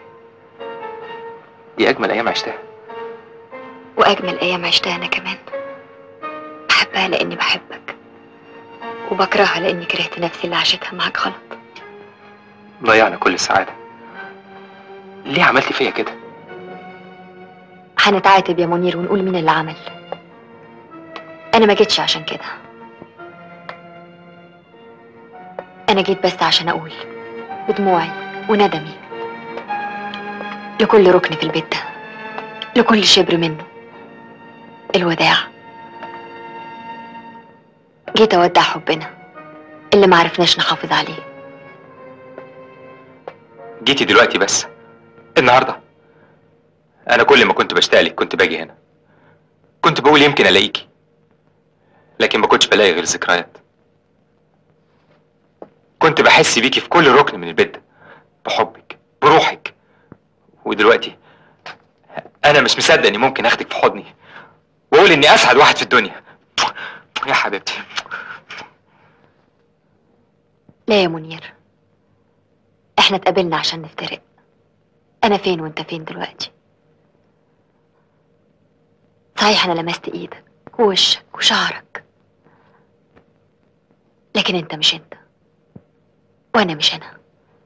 دي اجمل ايام عشتها واجمل ايام عشتها انا كمان بحبها لاني بحبك وبكرهها لاني كرهت نفسي اللي عاشتها معاك غلط ضيعنا كل السعاده ليه عملتي فيا كده هنتعاتب يا منير ونقول مين اللي عمل انا ما جيتش عشان كده انا جيت بس عشان اقول بدموعي وندمي لكل ركن في البيت ده لكل شبر منه الوداع جيت اودع حبنا اللي ما عرفناش نحافظ عليه جيتي دلوقتي بس النهارده انا كل ما كنت بشتاق لك كنت باجي هنا كنت بقول يمكن الاقيكي لكن ما كنتش بلاقي غير ذكريات كنت بحس بيكي في كل ركن من البيت ده بحبك بروحك ودلوقتي انا مش مصدق اني ممكن اخدك في حضني واقول اني اسعد واحد في الدنيا يا حبيبتي لا يا منير احنا اتقابلنا عشان نفترق انا فين وانت فين دلوقتي صحيح انا لمست ايدك ووشك وشعرك لكن انت مش انت وانا مش انا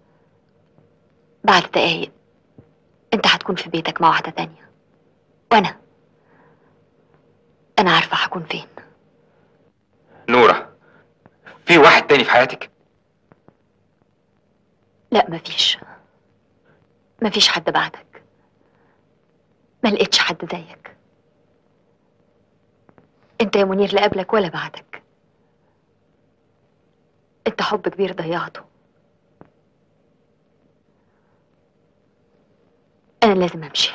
بعد دقايق انت هتكون في بيتك مع واحدة تانية وانا انا عارفة هكون فين نورة في واحد تاني في حياتك لا مفيش مفيش حد بعدك ما لقيتش حد زيك انت يا منير لا قبلك ولا بعدك انت حب كبير ضيعته انا لازم امشي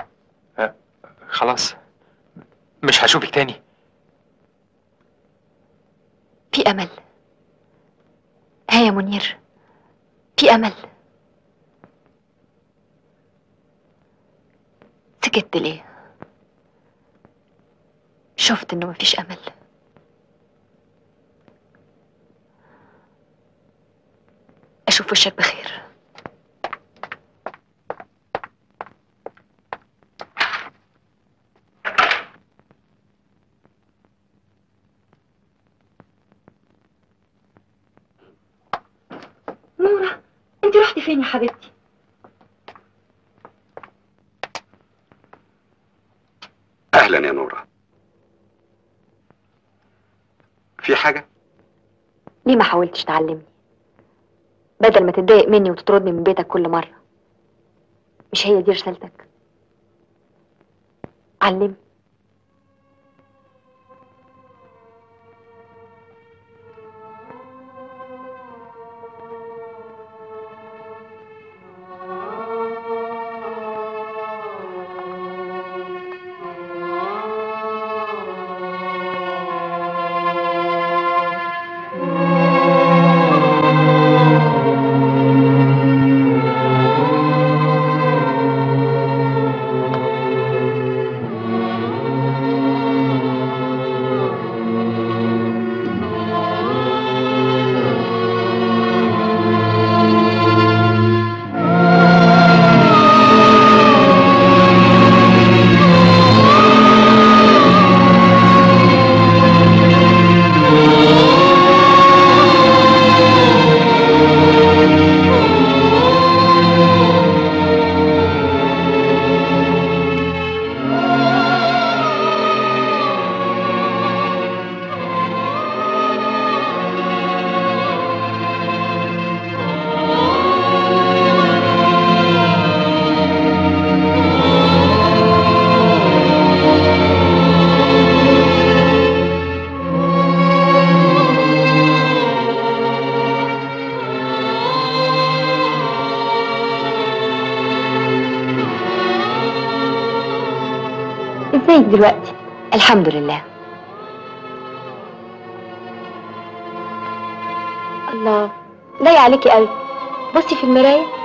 خلاص مش هشوفك تاني في امل ها يا منير في امل سكت ليه شفت انه مفيش امل اشوف وشك بخير نورة انت رحتي فين يا حبيبتي اهلا يا نورة في حاجة ليه ما حاولتش تعلمني بدل ما تتضايق مني وتطردني من بيتك كل مرة مش هي دي رسالتك علمني ازيك دلوقتي الحمد لله الله ضايق عليكي قوي بصي في المراية